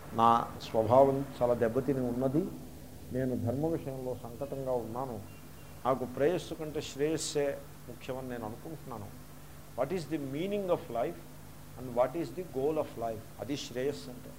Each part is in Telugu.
నా స్వభావం చాలా దెబ్బతిని ఉన్నది నేను ధర్మ విషయంలో సంకటంగా ఉన్నాను నాకు ప్రేయస్సు కంటే శ్రేయస్సే ముఖ్యమని నేను అనుకుంటున్నాను what is the meaning of life and what is the goal of life అది శ్రేయస్ అంటే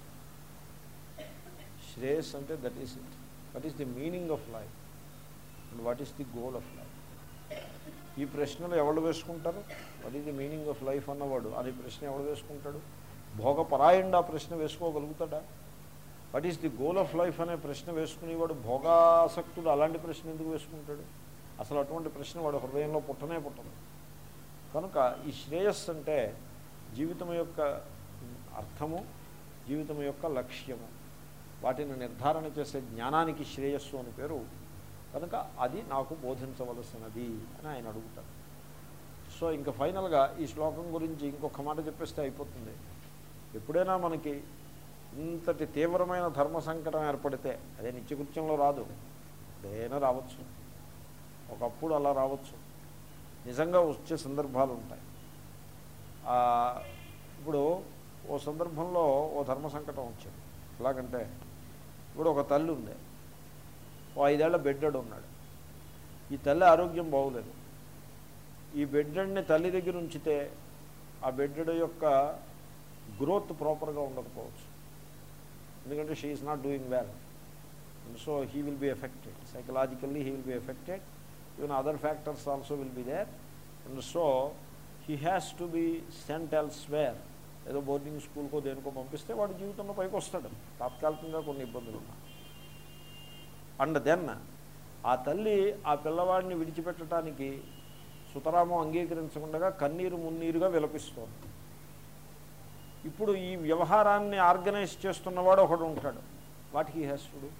శ్రేయస్ అంటే that is it what is the meaning of life and what is the goal of life ఈ ప్రశ్నలు ఎవరు వేసుకుంటారు what is the meaning of life అన్నవాడు అనే ప్రశ్న ఎవడు వేసుకుంటాడు భోగపరాయణ ఆ ప్రశ్న వేసుకోగలుగుతాడా what is the goal of life అనే ప్రశ్న వేసుకునేవాడు భోగాసక్తుడు అలాంటి ప్రశ్న ఎందుకు వేసుకుంటాడు అసలు అటువంటి ప్రశ్న వాడు హృదయంలో పుట్టనే పుట్టదు కనుక ఈ శ్రేయస్సు అంటే జీవితం యొక్క అర్థము జీవితం యొక్క లక్ష్యము వాటిని నిర్ధారణ చేసే జ్ఞానానికి శ్రేయస్సు అని పేరు కనుక అది నాకు బోధించవలసినది అని ఆయన అడుగుతాడు సో ఇంకా ఫైనల్గా ఈ శ్లోకం గురించి ఇంకొక మాట చెప్పేస్తే అయిపోతుంది ఎప్పుడైనా మనకి ఇంతటి తీవ్రమైన ధర్మ సంకటం ఏర్పడితే అదే నిత్యకృత్యంలో రాదు ఏదైనా రావచ్చు ఒకప్పుడు అలా రావచ్చు నిజంగా వచ్చే సందర్భాలు ఉంటాయి ఆ, ఇప్పుడు ఓ సందర్భంలో ఓ ధర్మ సంకటం వచ్చింది ఎలాగంటే ఇప్పుడు ఒక తల్లి ఉంది ఓ ఐదేళ్ల బెడ్డడు ఉన్నాడు ఈ తల్లి ఆరోగ్యం బాగోలేదు ఈ బెడ్డడిని తల్లి దగ్గర ఉంచితే ఆ బెడ్డడు యొక్క గ్రోత్ ప్రాపర్గా ఉండకపోవచ్చు ఎందుకంటే she is not doing well and so he will be affected psychologically he will be affected even other factors also will be there and so he has to be sent elsewhere ఏదో బోర్డింగ్ స్కూల్కో దేనికో పంపిస్తే వాడి జీవితంలో పైకి వస్తాడు తాత్కాలికంగా కొన్ని ఇబ్బందులు ఉన్నాయి అండ్ దెన్ ఆ తల్లి ఆ పిల్లవాడిని విడిచిపెట్టడానికి సుతరామం అంగీకరించకుండా కన్నీరు మున్నీరుగా విలపిస్తోంది ఇప్పుడు ఈ వ్యవహారాన్ని ఆర్గనైజ్ చేస్తున్నవాడు ఒకడు ఉంటాడు what he has to do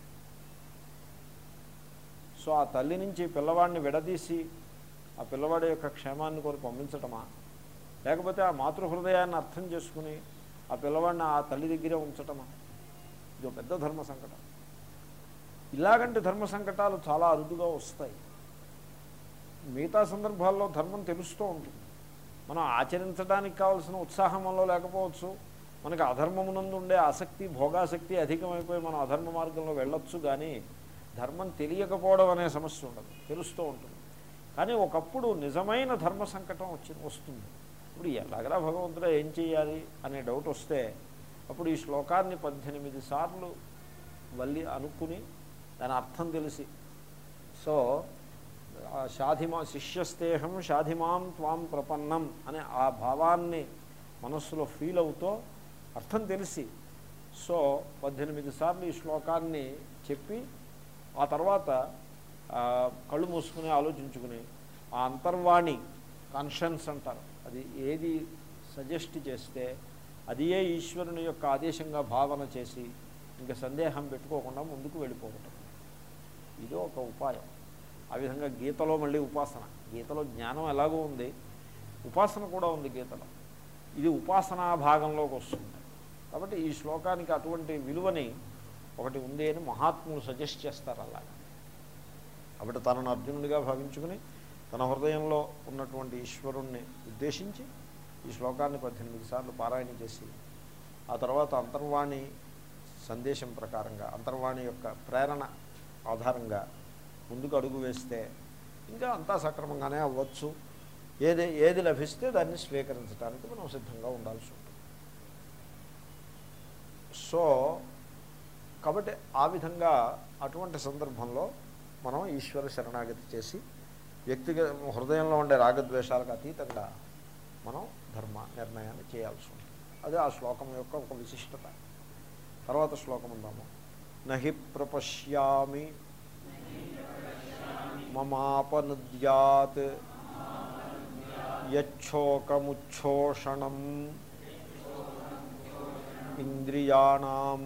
so ఆ తల్లి నుంచి పిల్లవాడిని విడదీసి ఆ పిల్లవాడి యొక్క క్షేమాన్ని కోరి పంపించటమా లేకపోతే ఆ మాతృహృదయాన్ని అర్థం చేసుకుని ఆ పిల్లవాడిని ఆ తల్లి దగ్గరే ఉంచటమా ఇది ఒక పెద్ద ధర్మ సంకటం ఇలాగంటి ధర్మ సంకటాలు చాలా అరుదుగా వస్తాయి మిగతా సందర్భాల్లో ధర్మం తెలుస్తూ ఉంటుంది మనం ఆచరించడానికి కావాల్సిన ఉత్సాహం మనలో లేకపోవచ్చు మనకి అధర్మమునందు ఉండే ఆసక్తి భోగాసక్తి అధికమైపోయి మనం అధర్మ మార్గంలో వెళ్ళొచ్చు కానీ ధర్మం తెలియకపోవడం అనే సమస్య ఉండదు తెలుస్తూ ఉంటుంది కానీ ఒకప్పుడు నిజమైన ధర్మ సంకటం వచ్చి వస్తుంది ఇప్పుడు ఎలాగలా భగవంతుడా ఏం చేయాలి అనే డౌట్ వస్తే అప్పుడు ఈ శ్లోకాన్ని పద్దెనిమిది సార్లు వల్లి అనుకుని దాని అర్థం తెలిసి సో ఆ షాధిమా శిష్యస్తేహం షాధిమాం త్వాం ప్రపన్నం అనే ఆ భావాన్ని మనస్సులో ఫీల్ అవుతూ అర్థం తెలిసి సో పద్దెనిమిది సార్లు ఈ శ్లోకాన్ని చెప్పి ఆ తర్వాత ఆ, కళ్ళు మూసుకుని ఆలోచించుకుని ఆ అంతర్వాణి కాన్షియన్స్ అంటారు అది ఏది సజెస్ట్ చేస్తే అది ఏ ఈశ్వరుని యొక్క ఆదేశంగా భావన చేసి ఇంకా సందేహం పెట్టుకోకుండా ముందుకు వెళ్ళిపోవటం ఇది ఒక ఉపాయం ఆ విధంగా గీతలో మళ్ళీ ఉపాసన గీతలో జ్ఞానం ఎలాగో ఉంది ఉపాసన కూడా ఉంది గీతలో ఇది ఉపాసనా భాగంలోకి వస్తుంది కాబట్టి ఈ శ్లోకానికి అటువంటి విలువని ఒకటి ఉంది అని మహాత్ములు సజెస్ట్ చేస్తారు అలాగా కాబట్టి తనను అర్జునుడిగా భావించుకుని తన హృదయంలో ఉన్నటువంటి ఈశ్వరుణ్ణి ఉద్దేశించి ఈ శ్లోకాన్ని పద్దెనిమిది సార్లు పారాయణ చేసి ఆ తర్వాత అంతర్వాణి సందేశం ప్రకారంగా అంతర్వాణి యొక్క ప్రేరణ ఆధారంగా ముందుకు అడుగు వేస్తే ఇంకా అంతా సక్రమంగానే అవ్వచ్చు ఏది ఏది లభిస్తే దాన్ని స్వీకరించడానికి మనం సిద్ధంగా ఉండాల్సి ఉంటుంది సో కాబట్టి ఆ విధంగా అటువంటి సందర్భంలో మనం ఈశ్వర శరణాగతి చేసి వ్యక్తిగత హృదయంలో ఉండే రాగద్వేషాలకు అతీతంగా మనం ధర్మ నిర్ణయాన్ని చేయాల్సి ఉంటుంది అదే ఆ శ్లోకం యొక్క ఒక విశిష్టత తర్వాత శ్లోకం ఉందాము నహి ప్రపశ్యామి మమాపనుద్యాత్ యచ్చోకముచ్ఛోషణం ఇంద్రియాణం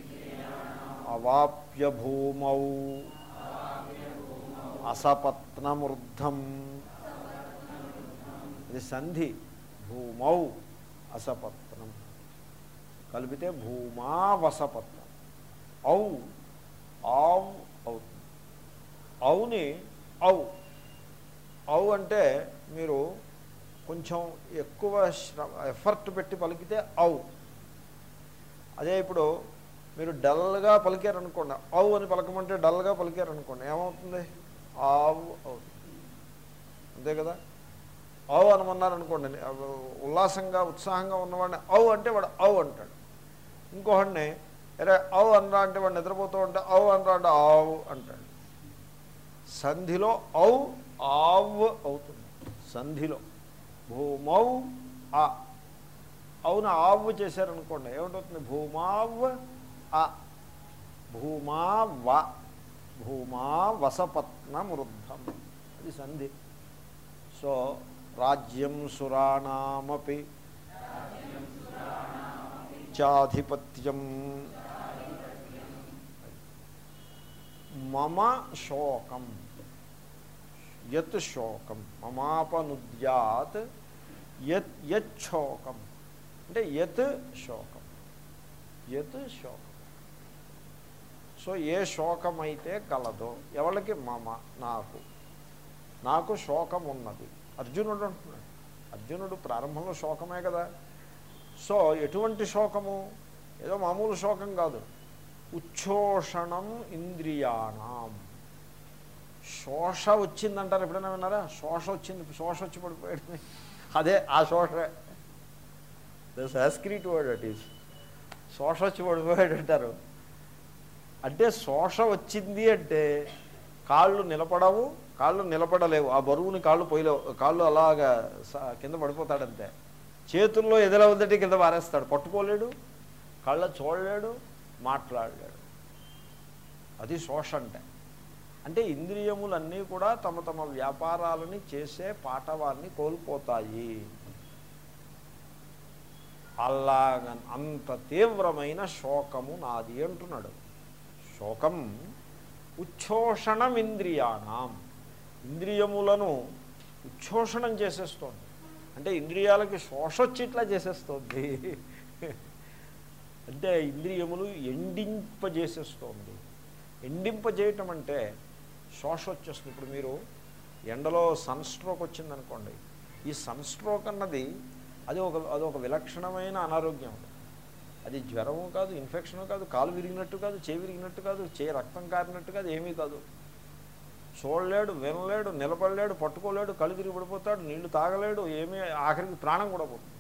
అవాప్య భూమౌ అసపత్నమృద్ధం ఇది సంధి భూమౌ అసపత్నం కలిపితే భూమా వసపత్నం ఔ ఆవు అవుతుంది అవుని ఔ ఔ అంటే మీరు కొంచెం ఎక్కువ శ్రమ ఎఫర్ట్ పెట్టి పలికితే ఔ అదే ఇప్పుడు మీరు డల్గా పలికారనుకోండి ఆవు అని పలకమంటే డల్గా పలికారనుకోండి ఏమవుతుంది ఆవు అవుతుంది అంతే కదా ఆవు అనమన్నారనుకోండి ఉల్లాసంగా ఉత్సాహంగా ఉన్నవాడిని ఆవు అంటే వాడు ఆవు అంటాడు ఇంకొకడిని అరే ఆవు అనరా అంటే వాడు నిద్రపోతూ ఉంటే ఆవు అనరా అంటే ఆవు అంటాడు సంధిలో ఔ ఆవ్ అవుతుంది సంధిలో భూమౌ ఆ అవును ఆవు చేశారనుకోండి ఏమిటవుతుంది భూమావ్ ఆ భూమా వ భూమా వసపత్న వృద్ధం అది సంధి సో రాజ్యం సురాణమపి చాధిపత్యం మమ శోకం యత్ శోకం మమాపనుద్యాత్ యత్ యత్ శోకం అంటే యత్ శోకం యత్ శోకం సో ఏ శోకమైతే కలదో ఎవరికి మమ నాకు నాకు శోకం ఉన్నది అర్జునుడు అంటున్నాడు అర్జునుడు ప్రారంభంలో శోకమే కదా సో ఎటువంటి శోకము ఏదో మామూలు శోకం కాదు ఉచ్ఛోషణం ఇంద్రియాణం శోష వచ్చిందంటారు ఎప్పుడైనా విన్నారా శోష వచ్చింది శోష వచ్చి పడిపోయాడు అదే ఆ శోష సాస్క్రీట్ వర్డ్ అట్ ఈస్ శోష వచ్చి పడిపోయాడు అంటారు అంటే శోష వచ్చింది అంటే కాళ్ళు నిలబడవు కాళ్ళు నిలబడలేవు ఆ బరువుని కాళ్ళు పోయలేవు కాళ్ళు అలాగా స- కింద పడిపోతాడంతే చేతుల్లో ఎదల ఉందంటే కింద పారేస్తాడు పట్టుకోలేడు కళ్ళ చూడలేడు మాట్లాడలేడు అది శోష అంటే అంటే ఇంద్రియములన్నీ కూడా తమ తమ వ్యాపారాలని చేసే పాటవాన్ని కోల్పోతాయి అలాగ అంత తీవ్రమైన శోకము నాది అంటున్నాడు శోకం ఉచ్ఛోషణం ఇంద్రియాణం ఇంద్రియములను ఉచ్ఛోషణం చేసేస్తోంది అంటే ఇంద్రియాలకి శోషొచ్చి ఇట్లా చేసేస్తోంది అంటే ఇంద్రియములు ఎండింపజేసేస్తోంది ఎండింపజేయటం అంటే శోష వచ్చేస్తుంది ఇప్పుడు మీరు ఎండలో సన్ స్ట్రోక్ వచ్చిందనుకోండి ఈ సన్ స్ట్రోక్ అన్నది అది ఒక అది ఒక విలక్షణమైన అనారోగ్యం అది జ్వరము కాదు ఇన్ఫెక్షను కాదు కాలు విరిగినట్టు కాదు చేయి విరిగినట్టు కాదు చేయి రక్తం కారినట్టు కాదు ఏమీ కాదు చూడలేడు వినలేడు నిలబడలేడు పట్టుకోలేడు కళ్ళు తిరిగి పడిపోతాడు నీళ్లు తాగలేడు ఏమీ ఆఖరికి ప్రాణం కూడా పోతుంది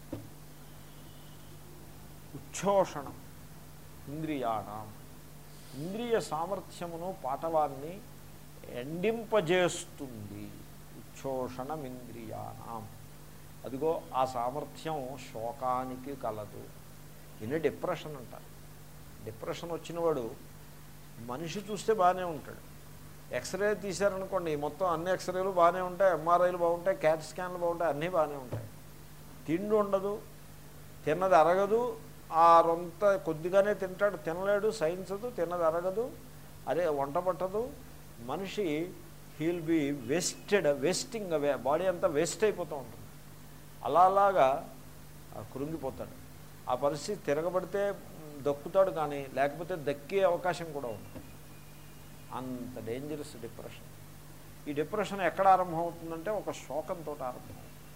ఉచ్ఛోషణం ఇంద్రియాణం ఇంద్రియ సామర్థ్యమును పాటవాన్ని ఎండింపజేస్తుంది ఉచ్ఛోషణం ఇంద్రియాణం అదిగో ఆ సామర్థ్యం శోకానికి కలదు ఇన్ని డిప్రెషన్ అంటారు డిప్రెషన్ వచ్చినవాడు మనిషి చూస్తే బాగానే ఉంటాడు ఎక్స్రే తీశారనుకోండి మొత్తం అన్ని ఎక్స్రేలు బాగానే ఉంటాయి ఎంఆర్ఐలు బాగుంటాయి క్యాట్ స్కాన్లు బాగుంటాయి అన్నీ బాగానే ఉంటాయి తిండి ఉండదు తిన్నది అరగదు ఆ రొంత కొద్దిగానే తింటాడు తినలేడు సైన్సదు తిన్నది అరగదు అదే వంట పట్టదు మనిషి he'll be wasted wasting away body అంతా వేస్ట్ అయిపోతూ ఉంటుంది అలా అలాగా ఆ, కృంగిపోతాడు ఆ పరిస్థితి తిరగబడితే మ్, దక్కుతాడు కానీ లేకపోతే దక్కే అవకాశం కూడా ఉంది అంత డేంజరస్ డిప్రెషన్ ఈ డిప్రెషన్ ఎక్కడ ఆరంభం అవుతుందంటే ఒక శోకంతో ఆరంభం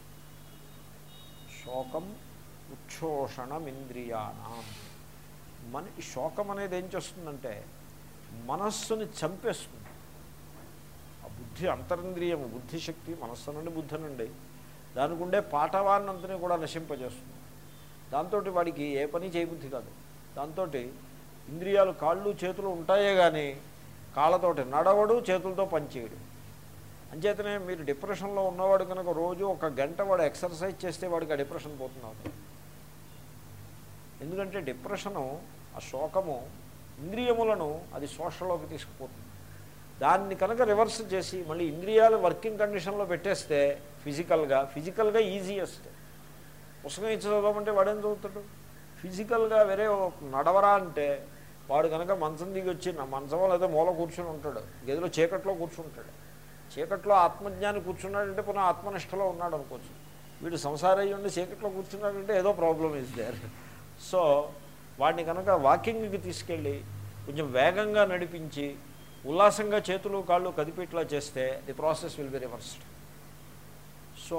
శోకం ఉచ్ఛోషణమింద్రియాణం మన ఈ శోకం అనేది ఏం చేస్తుందంటే మనస్సుని చంపేస్తుంది ఆ బుద్ధి అంతరింద్రియము బుద్ధిశక్తి మనస్సు నుండి బుద్ధి నుండి దానికి ఉండే పాఠవాన్నంతని కూడా నశింపజేస్తుంది దాంతో వాడికి ఏ పని చేయబుద్ధి కాదు దాంతో ఇంద్రియాలు కాళ్ళు చేతులు ఉంటాయే కానీ కాళ్ళతోటి నడవడు చేతులతో పనిచేయడు అంచేతనే మీరు డిప్రెషన్లో ఉన్నవాడు కనుక రోజు ఒక గంట వాడు ఎక్సర్సైజ్ చేస్తే వాడికి ఆ డిప్రెషన్ పోతుంది ఎందుకంటే డిప్రెషను ఆ శోకము ఇంద్రియములను అది శోషలోకి తీసుకుపోతుంది దాన్ని కనుక రివర్స్ చేసి మళ్ళీ ఇంద్రియాలు వర్కింగ్ కండిషన్లో పెట్టేస్తే ఫిజికల్గా ఫిజికల్గా ఈజియెస్ట్ పుస్తకం ఇచ్చి చదవమంటే వాడేం చదువుతాడు ఫిజికల్గా వేరే ఓ నడవరా అంటే వాడు కనుక మంచం దిగి వచ్చి నా మంచమో లేదా మూల కూర్చొని ఉంటాడు గదిలో చీకట్లో కూర్చుంటాడు చీకట్లో ఆత్మజ్ఞాని కూర్చున్నాడంటే పునః ఆత్మనిష్టలో ఉన్నాడు అనుకోవచ్చు వీడు సంసారయ్యి ఉండి చీకట్లో కూర్చున్నాడంటే ఏదో ప్రాబ్లం ఇస్ దేర్ సో వాడిని కనుక వాకింగ్కి తీసుకెళ్ళి కొంచెం వేగంగా నడిపించి ఉల్లాసంగా చేతులు కాళ్ళు కదిపిట్లా చేస్తే the process will be reversed so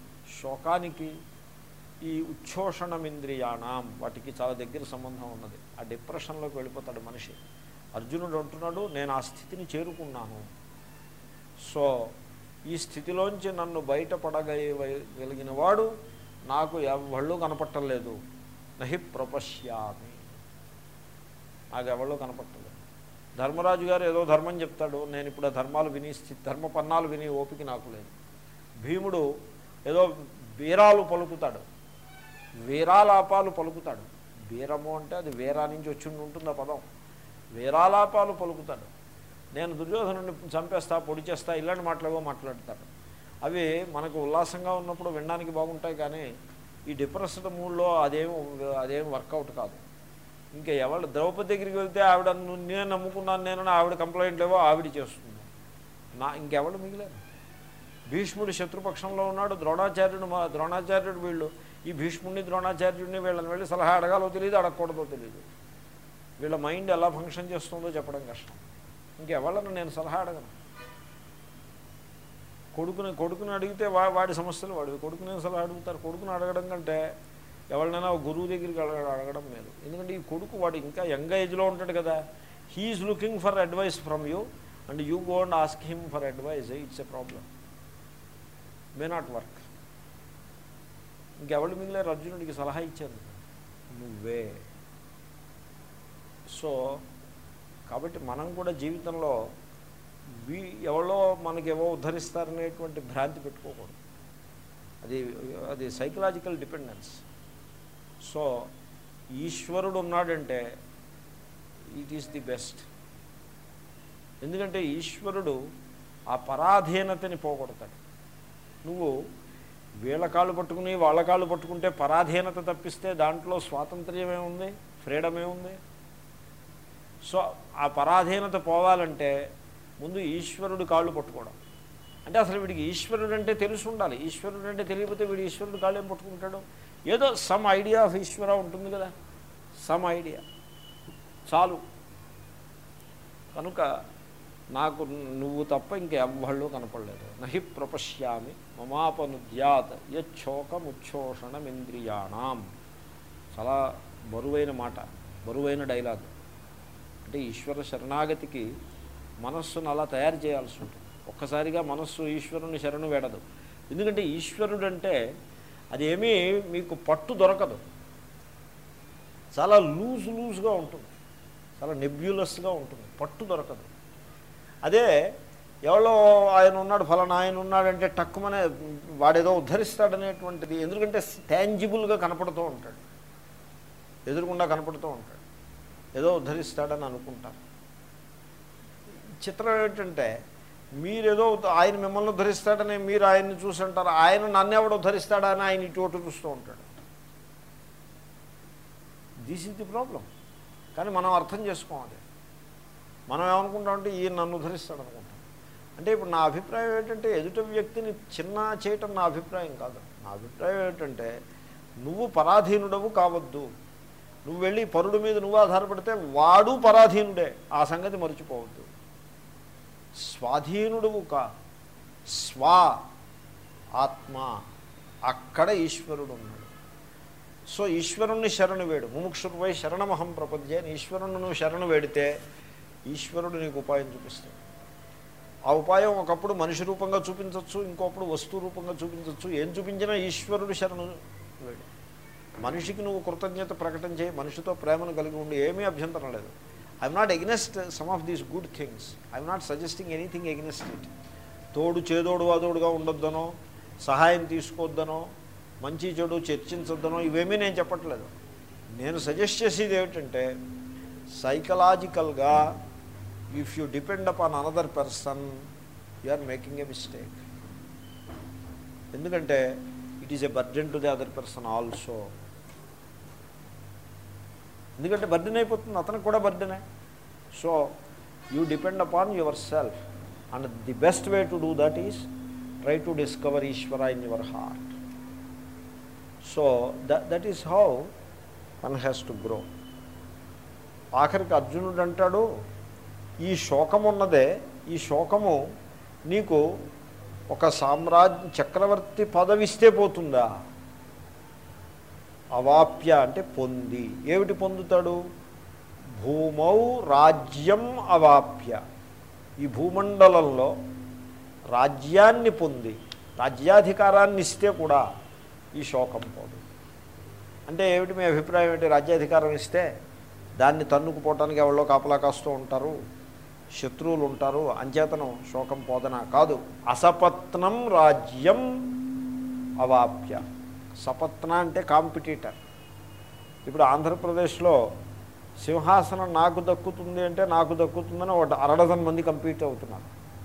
శోకానికి ఈ ఉచ్ఛోషణమింద్రియాణం వాటికి చాలా దగ్గర సంబంధం ఉన్నది ఆ డిప్రెషన్లోకి వెళ్ళిపోతాడు మనిషి అర్జునుడు అంటున్నాడు నేను ఆ స్థితిని చేరుకున్నాను సో ఈ స్థితిలోంచి నన్ను బయటపడగలిగిన వాడు నాకు ఎవళ్ళు కనపట్టలేదు నహి ప్రపశ్యామి నాకు ఎవళ్ళు కనపట్టలేదు ధర్మరాజు గారు ఏదో ధర్మం చెప్తాడు నేను ఇప్పుడు ఆ ధర్మాలు విని స్థితి ధర్మ పన్నాలు విని ఓపిక నాకు లేదు భీముడు ఏదో వీరాలు పలుకుతాడు వీరాలాపాలు పలుకుతాడు వీరము అంటే అది వీరా నుంచి వచ్చి ఉంటుంది ఆ పదం వీరాలాపాలు పలుకుతాడు నేను దుర్యోధనుని చంపేస్తా పొడి చేస్తా ఇలాంటి మాటలేవో మాట్లాడతాడు అవి మనకు ఉల్లాసంగా ఉన్నప్పుడు వినడానికి బాగుంటాయి కానీ ఈ డిప్రెస్డ్ మూడ్లో అదేం అదేం వర్కౌట్ కాదు ఇంకా ఎవరు ద్రౌపది దగ్గరికి వెళ్తే ఆవిడ "నువ్వు నేను నమ్ముకున్నాను నేను ఆవిడ కంప్లైంట్ లేవో ఆవిడ చేస్తుంది నా ఇంకెవరు మిగిలేదు భీష్ముడు శత్రుపక్షంలో ఉన్నాడు ద్రోణాచార్యుడు మా ద్రోణాచార్యుడు వీళ్ళు ఈ భీష్ముడిని ద్రోణాచార్యుడిని వీళ్ళని వెళ్ళి సలహా అడగాలో తెలియదు అడగకూడదో తెలియదు వీళ్ళ మైండ్ ఎలా ఫంక్షన్ చేస్తుందో చెప్పడం కష్టం ఇంకెవళ్ళను నేను సలహా అడగను కొడుకుని కొడుకుని అడిగితే వా వాడి సమస్యలు వాడివి కొడుకుని సలహా అడుగుతారు కొడుకుని అడగడం కంటే ఎవరినైనా ఒక గురువు దగ్గరికి అడగ అడగడం మేలు ఎందుకంటే ఈ కొడుకు వాడు ఇంకా యంగ్ ఏజ్లో ఉంటాడు కదా he is looking for advice from you and you go and ask him for advice it's a problem may not work ఇంకెవరు మిగిలిన అర్జునుడికి సలహా ఇచ్చారు నువ్వే సో కాబట్టి మనం కూడా జీవితంలో వీ ఎవరో మనకేవో ఉద్ధరిస్తారనేటువంటి భ్రాంతి పెట్టుకోకూడదు అది అది సైకలాజికల్ డిపెండెన్స్ సో ఈశ్వరుడు ఉన్నాడంటే ఇట్ ఈస్ ది బెస్ట్ ఎందుకంటే ఈశ్వరుడు ఆ పరాధీనతని పోగొడతాడు నువ్వు వీళ్ళ కాళ్ళు పట్టుకుని వాళ్ళ కాళ్ళు పట్టుకుంటే పరాధీనత తప్పిస్తే దాంట్లో స్వాతంత్ర్యం ఏముంది ఫ్రీడమ్ ఏముంది సో ఆ పరాధీనత పోవాలంటే ముందు ఈశ్వరుడు కాళ్ళు పట్టుకోవడం అంటే అసలు వీడికి ఈశ్వరుడు అంటే తెలిసి ఉండాలి ఈశ్వరుడు అంటే తెలియకపోతే వీడు ఈశ్వరుడు కాళ్ళు ఏం పట్టుకుంటాడు ఏదో సమ్ ఐడియా ఆఫ్ ఈశ్వర ఉంటుంది కదా సమ్ ఐడియా చాలు కనుక నాకు నువ్వు తప్ప ఇంకెవ్వళ్ళు కనపడలేదు నహి ప్రపశ్యామి మమాపనుద్యాత్ యచ్చోకముచ్చోషణమింద్రియాణం చాలా బరువైన మాట బరువైన డైలాగ్ అంటే ఈశ్వర శరణాగతికి మనస్సును అలా తయారు చేయాల్సి ఉంటుంది ఒక్కసారిగా మనస్సు ఈశ్వరుని శరణు వేడదు ఎందుకంటే ఈశ్వరుడు అంటే అదేమీ మీకు పట్టు దొరకదు చాలా లూజ్ లూజ్గా ఉంటుంది చాలా నెబ్యులస్గా ఉంటుంది పట్టు దొరకదు అదే ఎవరో ఆయన ఉన్నాడు ఫలానా ఆయన ఉన్నాడంటే టక్కుమనే వాడేదో ఉద్ధరిస్తాడనేటువంటిది ఎందుకంటే టాంజిబుల్గా కనపడుతూ ఉంటాడు ఎదురుకుండా కనపడుతూ ఉంటాడు ఏదో ఉద్ధరిస్తాడని అనుకుంటారు చిత్రం ఏంటంటే మీరేదో ఆయన మిమ్మల్ని ఉద్ధరిస్తాడని మీరు ఆయన్ని చూసి అంటారు ఆయన నన్ను ఎవడు ఉద్ధరిస్తాడా అని ఆయన ఇటు అటు చూస్తూ ఉంటాడు దిస్ ఇస్ ది ప్రాబ్లం కానీ మనం అర్థం చేసుకోవాలి మనం ఏమనుకుంటామంటే ఈయన నన్ను ఉద్ధరిస్తాడు అనుకుంటాం అంటే ఇప్పుడు నా అభిప్రాయం ఏంటంటే ఎదుట వ్యక్తిని చిన్న చేయటం నా అభిప్రాయం కాదు నా అభిప్రాయం ఏంటంటే నువ్వు పరాధీనుడవు కావద్దు నువ్వు వెళ్ళి పరుడు మీద నువ్వు ఆధారపడితే వాడు పరాధీనుడే ఆ సంగతి మర్చిపోవద్దు స్వాధీనుడువు కా స్వా ఆత్మ అక్కడ ఈశ్వరుడు ఉన్నాడు సో ఈశ్వరుణ్ణి శరణు వేడు ముముక్షుర్వై శరణమహం ప్రపంచే అని ఈశ్వరుణ్ణి నువ్వు శరణు వేడితే ఈశ్వరుడు నీకు ఉపాయం చూపిస్తాడు ఆ ఉపాయం ఒకప్పుడు మనిషి రూపంగా చూపించవచ్చు ఇంకొప్పుడు వస్తు రూపంగా చూపించవచ్చు ఏం చూపించినా ఈశ్వరుడు శరణు వేడు మనిషికి నువ్వు కృతజ్ఞత ప్రకటన చేయి మనిషితో ప్రేమను కలిగి ఉండి ఏమీ అభ్యంతరం లేదు I'm not against some of these good things I'm not suggesting anything against it తోడు చేదోడు వాదోడుగా ఉండొద్దనో సహాయం తీసుకోవద్దనో మంచి చెడు చర్చించొద్దనో ఇవేమీ నేను చెప్పట్లేదు నేను సజెస్ట్ చేసేది ఏమిటంటే సైకలాజికల్గా if you depend upon another person you are making a mistake ఎందుకంటే it is a burden to the other person also ఎందుకంటే బర్డెన్ అయిపోతుంది అతనికి కూడా బర్డెనే so you depend upon yourself and the best way to do that is try to discover Ishwara in your heart so that is how one has to grow ఆఖరికి అర్జునుడు అంటాడు ఈ శోకం ఉన్నదే ఈ శోకము నీకు ఒక సామ్రాజ్య చక్రవర్తి పదవిస్తే పోతుందా అవాప్య అంటే పొంది ఏమిటి పొందుతాడు భూమౌ రాజ్యం అవాప్య ఈ భూమండలంలో రాజ్యాన్ని పొంది రాజ్యాధికారాన్ని ఇస్తే కూడా ఈ శోకం పోదు అంటే ఏమిటి మీ అభిప్రాయం ఏంటి రాజ్యాధికారం ఇస్తే దాన్ని తన్నుకుపోవటానికి ఎవరో కాపలా కాస్తూ ఉంటారు శత్రువులు ఉంటారు అంచేతనం శోకం పోదన కాదు అసపత్నం రాజ్యం అవాప్య సపత్న అంటే కాంపిటీటర్ ఇప్పుడు ఆంధ్రప్రదేశ్లో సింహాసనం నాకు దక్కుతుంది అంటే నాకు దక్కుతుందని ఒక అరడజన్ మంది కంపీట్ అవుతున్నారు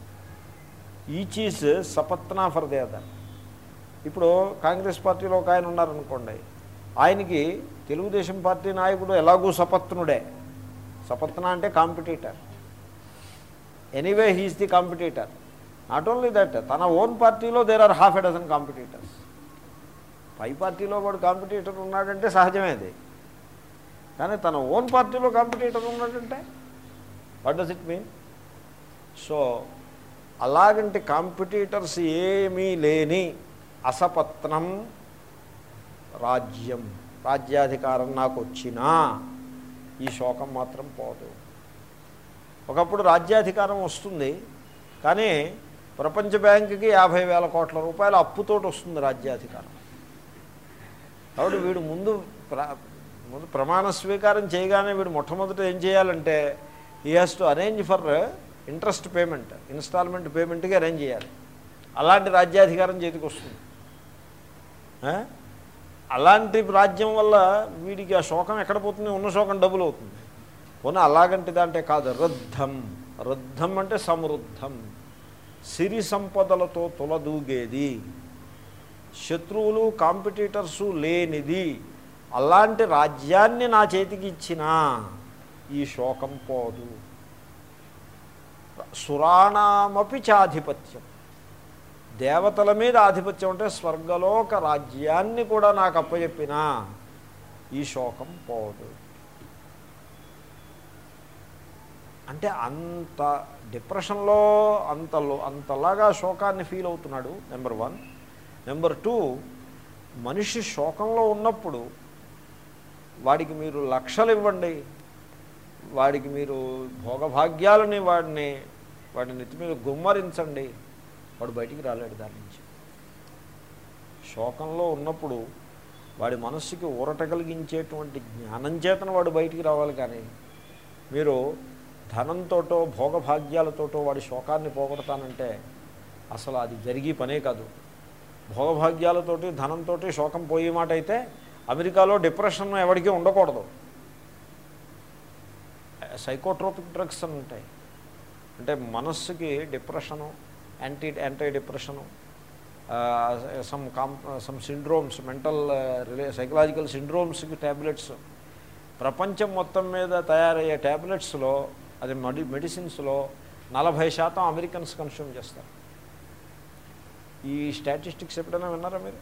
ఈచ్ ఈజ్ సపత్నా ఫర్ దే అదర్ ఇప్పుడు కాంగ్రెస్ పార్టీలో ఒక ఆయన ఉన్నారనుకోండి ఆయనకి తెలుగుదేశం పార్టీ నాయకుడు ఎలాగూ సపత్నుడే సపత్న అంటే competitor anyway he is the competitor not only that తన ఓన్ పార్టీలో there are half a dozen competitors పై పార్టీలో వాడు కాంపిటీటర్ ఉన్నాడంటే సహజమే అది కానీ తన ఓన్ పార్టీలో కాంపిటీటర్ ఉన్నాడంటే what does it mean so అలాగంటి కాంపిటీటర్స్ ఏమీ లేని అసపత్నం రాజ్యం రాజ్యాధికారం నాకు వచ్చినా ఈ శోకం మాత్రం పోదు ఒకప్పుడు రాజ్యాధికారం వస్తుంది కానీ ప్రపంచ బ్యాంకుకి యాభై వేల కోట్ల రూపాయల అప్పుతోటి వస్తుంది రాజ్యాధికారం కాబట్టి వీడు ముందు ప్ర ముందు ప్రమాణ స్వీకారం చేయగానే వీడు మొట్టమొదట ఏం చేయాలంటే he has to arrange for interest payment installment పేమెంట్కి అరేంజ్ చేయాలి అలాంటి రాజ్యాధికారం చేతికి వస్తుంది ఆ? అలాంటి రాజ్యం వల్ల వీడికి ఆ శోకం ఎక్కడ పోతుంది ఉన్న శోకం డబుల్ అవుతుంది పోనీ అలాగంటిది అంటే కాదు రుద్ధం రుద్ధం అంటే సమృద్ధం సిరి సంపదలతో తులదూగేది శత్రువులు కాంపిటీటర్సు లేనిది అలాంటి రాజ్యాన్ని నా చేతికి ఇచ్చినా ఈ శోకం పోదు సురాణమపి చాధిపత్యం దేవతల మీద ఆధిపత్యం అంటే స్వర్గలోక రాజ్యాన్ని కూడా నాకు అప్పచెప్పినా ఈ శోకం పోదు అంటే అంత డిప్రెషన్లో అంత లో- అంతలాగా శోకాన్ని ఫీల్ అవుతున్నాడు నెంబర్ వన్ నెంబర్ టూ మనిషి శోకంలో ఉన్నప్పుడు వాడికి మీరు లక్షలు ఇవ్వండి వాడికి మీరు భోగభాగ్యాలని వాడిని వాడి నెత్తి మీద గుమ్మరించండి వాడు బయటికి రాలేడు దాని నుంచి శోకంలో ఉన్నప్పుడు వాడి మనస్సుకి ఊరట కలిగించేటువంటి జ్ఞానం చేతన వాడు బయటికి రావాలి కానీ మీరు ధనంతోటో భోగభాగ్యాలతోటో వాడి శోకాన్ని పోగొడతానంటే అసలు అది జరిగే పనే కాదు భోగభాగ్యాలతోటి ధనంతో శోకం పోయే మాట అయితే అమెరికాలో డిప్రెషన్ ఎవరికీ ఉండకూడదు సైకోట్రోపిక్ డ్రగ్స్ అని ఉంటాయి అంటే మనస్సుకి depression anti anti depression some com some syndromes mental rel psychological సిండ్రోమ్స్కి ట్యాబ్లెట్స్ ప్రపంచం మొత్తం మీద తయారయ్యే ట్యాబ్లెట్స్లో అది మెడి మెడిసిన్స్లో నలభై శాతం అమెరికన్స్ కన్స్యూమ్ చేస్తారు ఈ స్టాటిస్టిక్స్ ఎప్పుడైనా విన్నారా మీరు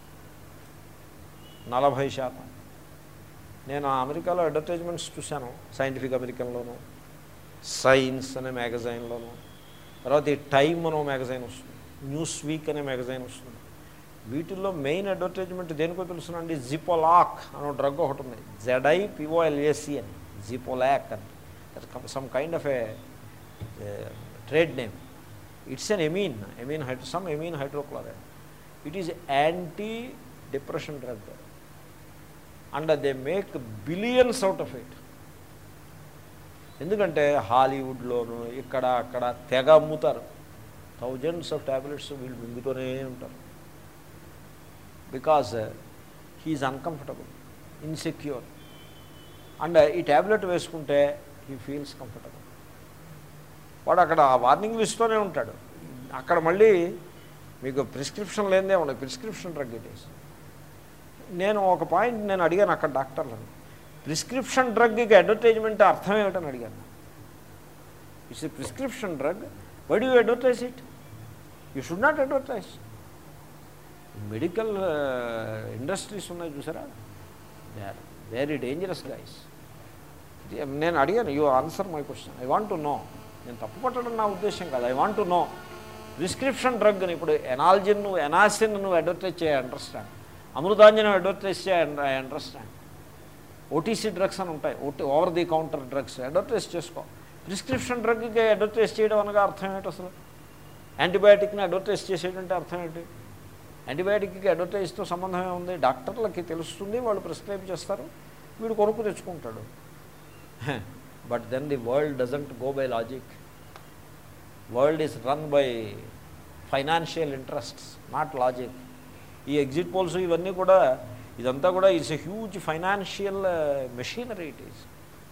నలభై శాతం నేను ఆ అమెరికాలో అడ్వర్టైజ్మెంట్స్ చూశాను సైంటిఫిక్ అమెరికన్లోను సైన్స్ అనే మ్యాగజైన్లోను తర్వాత ఈ టైమ్ అనే మ్యాగజైన్ వస్తుంది న్యూస్ వీక్ అనే మ్యాగజైన్ వస్తుంది వీటిల్లో మెయిన్ అడ్వర్టైజ్మెంట్ దేనికో తెలుసునండి జిపోలాక్ అనే డ్రగ్ ఒకటి ఉంది జెడై పిఓఎల్ఏసి అని జిపోలాక్ అని some kind of a trade name it's N amine amine hydro some amine hydrochloride it is anti depression drug and they make billions out of it ఎందుకంటే హాలీవుడ్లోను ఇక్కడ అక్కడ తెగ అమ్ముతారు థౌజండ్స్ ఆఫ్ ట్యాబ్లెట్స్ వీళ్ళు మింగుతూనే ఉంటారు because he is uncomfortable insecure and ఈ ట్యాబ్లెట్ వేసుకుంటే హీ ఫీల్స్ కంఫర్టబుల్ వాడు అక్కడ ఆ వార్నింగ్లు ఇస్తూనే ఉంటాడు అక్కడ మళ్ళీ మీకు ప్రిస్క్రిప్షన్ లేదే ఉండదు ప్రిస్క్రిప్షన్ డ్రగ్ ఇట్ ఈస్ నేను ఒక పాయింట్ నేను అడిగాను అక్కడ డాక్టర్లను ప్రిస్క్రిప్షన్ డ్రగ్కి అడ్వర్టైజ్మెంట్ అర్థం ఏమిటని అడిగాను it's a prescription drug why do advertise it you should not advertise medical industries ఉన్నాయి చూసారా they are very dangerous guys నేను అడిగాను you answer my question I want to know నేను తప్పు పట్టడం నా ఉద్దేశం కాదు I want to know prescription drug అని ఇప్పుడు ఎనాల్జిన్ నువ్వు ఎనాసిన్ నువ్వు అడ్వర్టైజ్ చేయ అండర్స్టాండ్ అమృతాంజనం అడ్వర్టైజ్ చేయ ఐ అండర్స్టాండ్ ఓటీసీ డ్రగ్స్ అని ఉంటాయి OT over the counter drugs advertise చేసుకో ప్రిస్క్రిప్షన్ డ్రగ్కి అడ్వర్టైజ్ చేయడం అనగా అర్థం ఏంటి అసలు యాంటీబయాటిక్ని అడ్వర్టైజ్ చేసేటంటే అర్థం ఏంటి యాంటీబయాటిక్కి అడ్వర్టైజ్తో సంబంధం ఏముంది డాక్టర్లకి తెలుస్తుంది వాళ్ళు ప్రిస్క్రైబ్ చేస్తారు వీడు కొనుక్కు తెచ్చుకుంటాడు but then the world doesn't go by logic world is run by financial interests not logic ఈ ఎగ్జిట్ పోల్స్ ఇవన్నీ కూడా ఇదంతా కూడా it's a huge financial machinery it is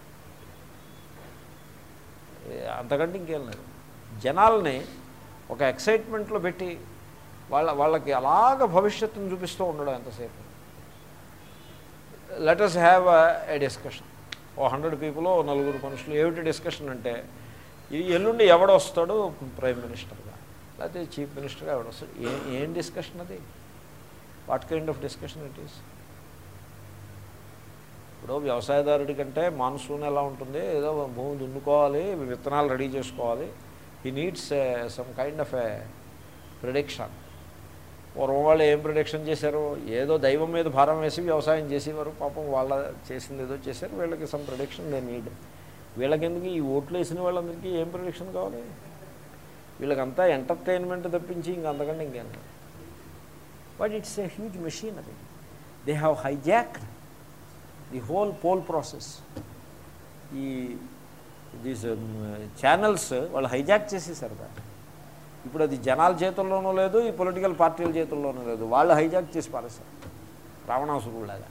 అంతకంటే ఇంకేం లేదు జనాల్ని ఒక ఎక్సైట్మెంట్లో పెట్టి వాళ్ళ వాళ్ళకి అలాగ భవిష్యత్తును చూపిస్తూ ఉండడం ఎంతసేపు లెటర్స్ హ్యావ్ ఏ డిస్కషన్ ఓ హండ్రెడ్ పీపుల్ ఓ నలుగురు మనుషులు ఏమిటి డిస్కషన్ అంటే ఈ ఎల్లుండి ఎవడొస్తాడు ప్రైమ్ మినిస్టర్గా లేకపోతే చీఫ్ మినిస్టర్గా ఎవడొస్తాడు ఏ ఏం డిస్కషన్ అది what kind of discussion it is ఇప్పుడు వ్యవసాయదారుడి కంటే మాన్సూన్ ఎలా ఉంటుంది ఏదో భూమి దున్నుకోవాలి విత్తనాలు రెడీ చేసుకోవాలి he needs some kind of a prediction పూర్వం వాళ్ళు ఏం ప్రిడిక్షన్ చేశారు ఏదో దైవం మీద భారం వేసి వ్యవసాయం చేసేవారు పాపం వాళ్ళ చేసింది ఏదో చేశారు వీళ్ళకి సమ్ ప్రిడిక్షన్ దే నీడ్ వీళ్ళకెందుకు ఈ ఓట్లు వేసిన వాళ్ళందరికీ ఏం ప్రిడిక్షన్ కావాలి వీళ్ళకంతా ఎంటర్టైన్మెంట్ తప్పించి ఇంక అంతకంటే ఇంకేం లేదు but it's a huge machine అది they have hijack the whole poll process ఈ దీస్ ఛానల్స్ వాళ్ళు హైజాక్ చేసేసారు దాన్ని ఇప్పుడు అది జనాల చేతుల్లోనూ లేదు ఈ పొలిటికల్ పార్టీల చేతుల్లోనూ లేదు వాళ్ళు హైజాక్ చేసి పారేస్తారు రావణాసురులాగా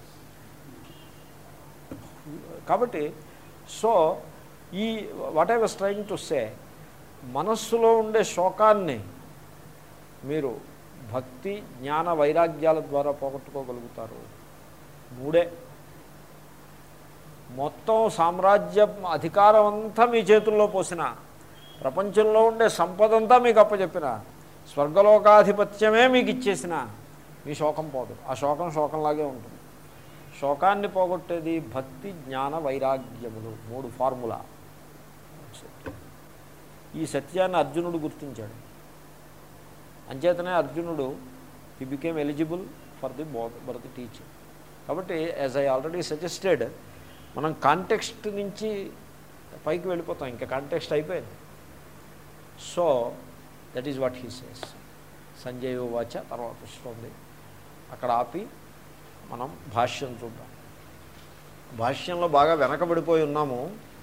కాబట్టి సో ఈ what I was trying to say మనస్సులో ఉండే శోకాన్ని మీరు భక్తి జ్ఞాన వైరాగ్యాల ద్వారా పోగొట్టుకోగలుగుతారు మూడే మొత్తం సామ్రాజ్య అధికారం అంతా మీ చేతుల్లో పోసిన ప్రపంచంలో ఉండే సంపద అంతా మీకు అప్పచెప్పిన స్వర్గలోకాధిపత్యమే మీకు ఇచ్చేసిన మీ శోకం పోదు ఆ శోకం శోకంలాగే ఉంటుంది శోకాన్ని పోగొట్టేది భక్తి జ్ఞాన వైరాగ్యములు మూడు ఫార్ములా ఈ సత్యాన్ని అర్జునుడు గుర్తించాడు అంచేతనే అర్జునుడు he became eligible for the బోధ ఫర్ ది టీచింగ్ కాబట్టి యాజ్ ఐ ఆల్రెడీ సజెస్టెడ్ మనం కాంటెక్స్ట్ నుంచి పైకి వెళ్ళిపోతాం ఇంకా కాంటెక్స్ట్ అయిపోయింది so that is what he says Sanjay వాచ తర్వాత వస్తుంది అక్కడ ఆపి మనం భాష్యం చూద్దాం భాష్యంలో బాగా వెనకబడిపోయి ఉన్నాము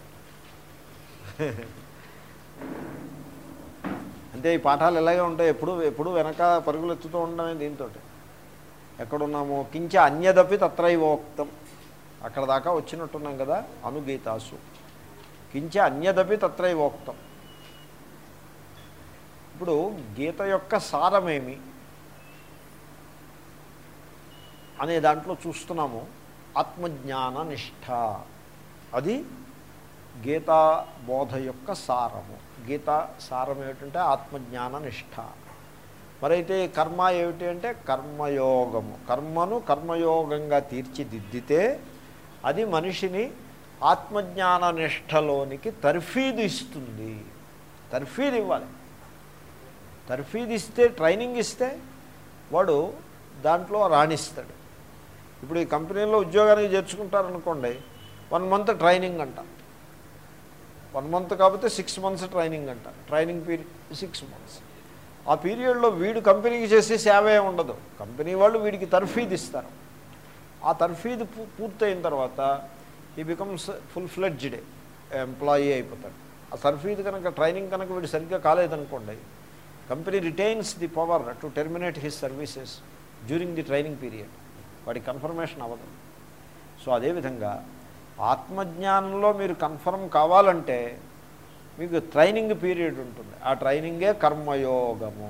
అంటే ఈ పాఠాలు ఎలాగే ఉంటాయి ఎప్పుడు ఎప్పుడు వెనక పరుగులు ఎత్తుతూ ఉండడమే దీంతో ఎక్కడున్నాము కించ అన్యదపి తత్రైవోక్తం అక్కడ దాకా వచ్చినట్టున్నాం కదా అనుగీతాసు కించ అన్యదపి తత్రైవోక్తం ఇప్పుడు గీత యొక్క సారమేమి అనే దాంట్లో చూస్తున్నాము ఆత్మజ్ఞాన నిష్ఠ అది గీతా బోధ యొక్క సారము గీత సారం ఏమిటంటే ఆత్మజ్ఞాన నిష్ఠ మరైతే కర్మ ఏమిటి అంటే కర్మయోగము కర్మను కర్మయోగంగా తీర్చిదిద్దితే అది మనిషిని ఆత్మజ్ఞాన నిష్టలోనికి తర్ఫీదు ఇస్తుంది తర్ఫీదు ఇవ్వాలి తర్ఫీదు ఇస్తే ట్రైనింగ్ ఇస్తే వాడు దాంట్లో రాణిస్తాడు ఇప్పుడు ఈ కంపెనీలో ఉద్యోగానికి చేర్చుకుంటారనుకోండి వన్ మంత్ ట్రైనింగ్ అంట వన్ మంత్ కాకపోతే సిక్స్ మంత్స్ ట్రైనింగ్ అంట ట్రైనింగ్ పీరియడ్ సిక్స్ మంత్స్ ఆ పీరియడ్లో వీడు కంపెనీకి చేసే సేవ ఉండదు కంపెనీ వాళ్ళు వీడికి తర్ఫీదు ఇస్తారు ఆ తర్ఫీదు పూ పూర్తయిన తర్వాత ఈ బికమ్స్ ఫుల్ ఫ్లెడ్జ్డ్ ఎంప్లాయీ అయిపోతాడు ఆ తర్ఫీదు కనుక ట్రైనింగ్ కనుక వీడు సరిగ్గా కాలేదనుకోండి company retains the power to terminate his services during the training period వాడి కన్ఫర్మేషన్ అవ్వదు సో అదేవిధంగా ఆత్మజ్ఞానంలో మీరు కన్ఫర్మ్ కావాలంటే మీకు ట్రైనింగ్ పీరియడ్ ఉంటుంది ఆ ట్రైనింగే కర్మయోగము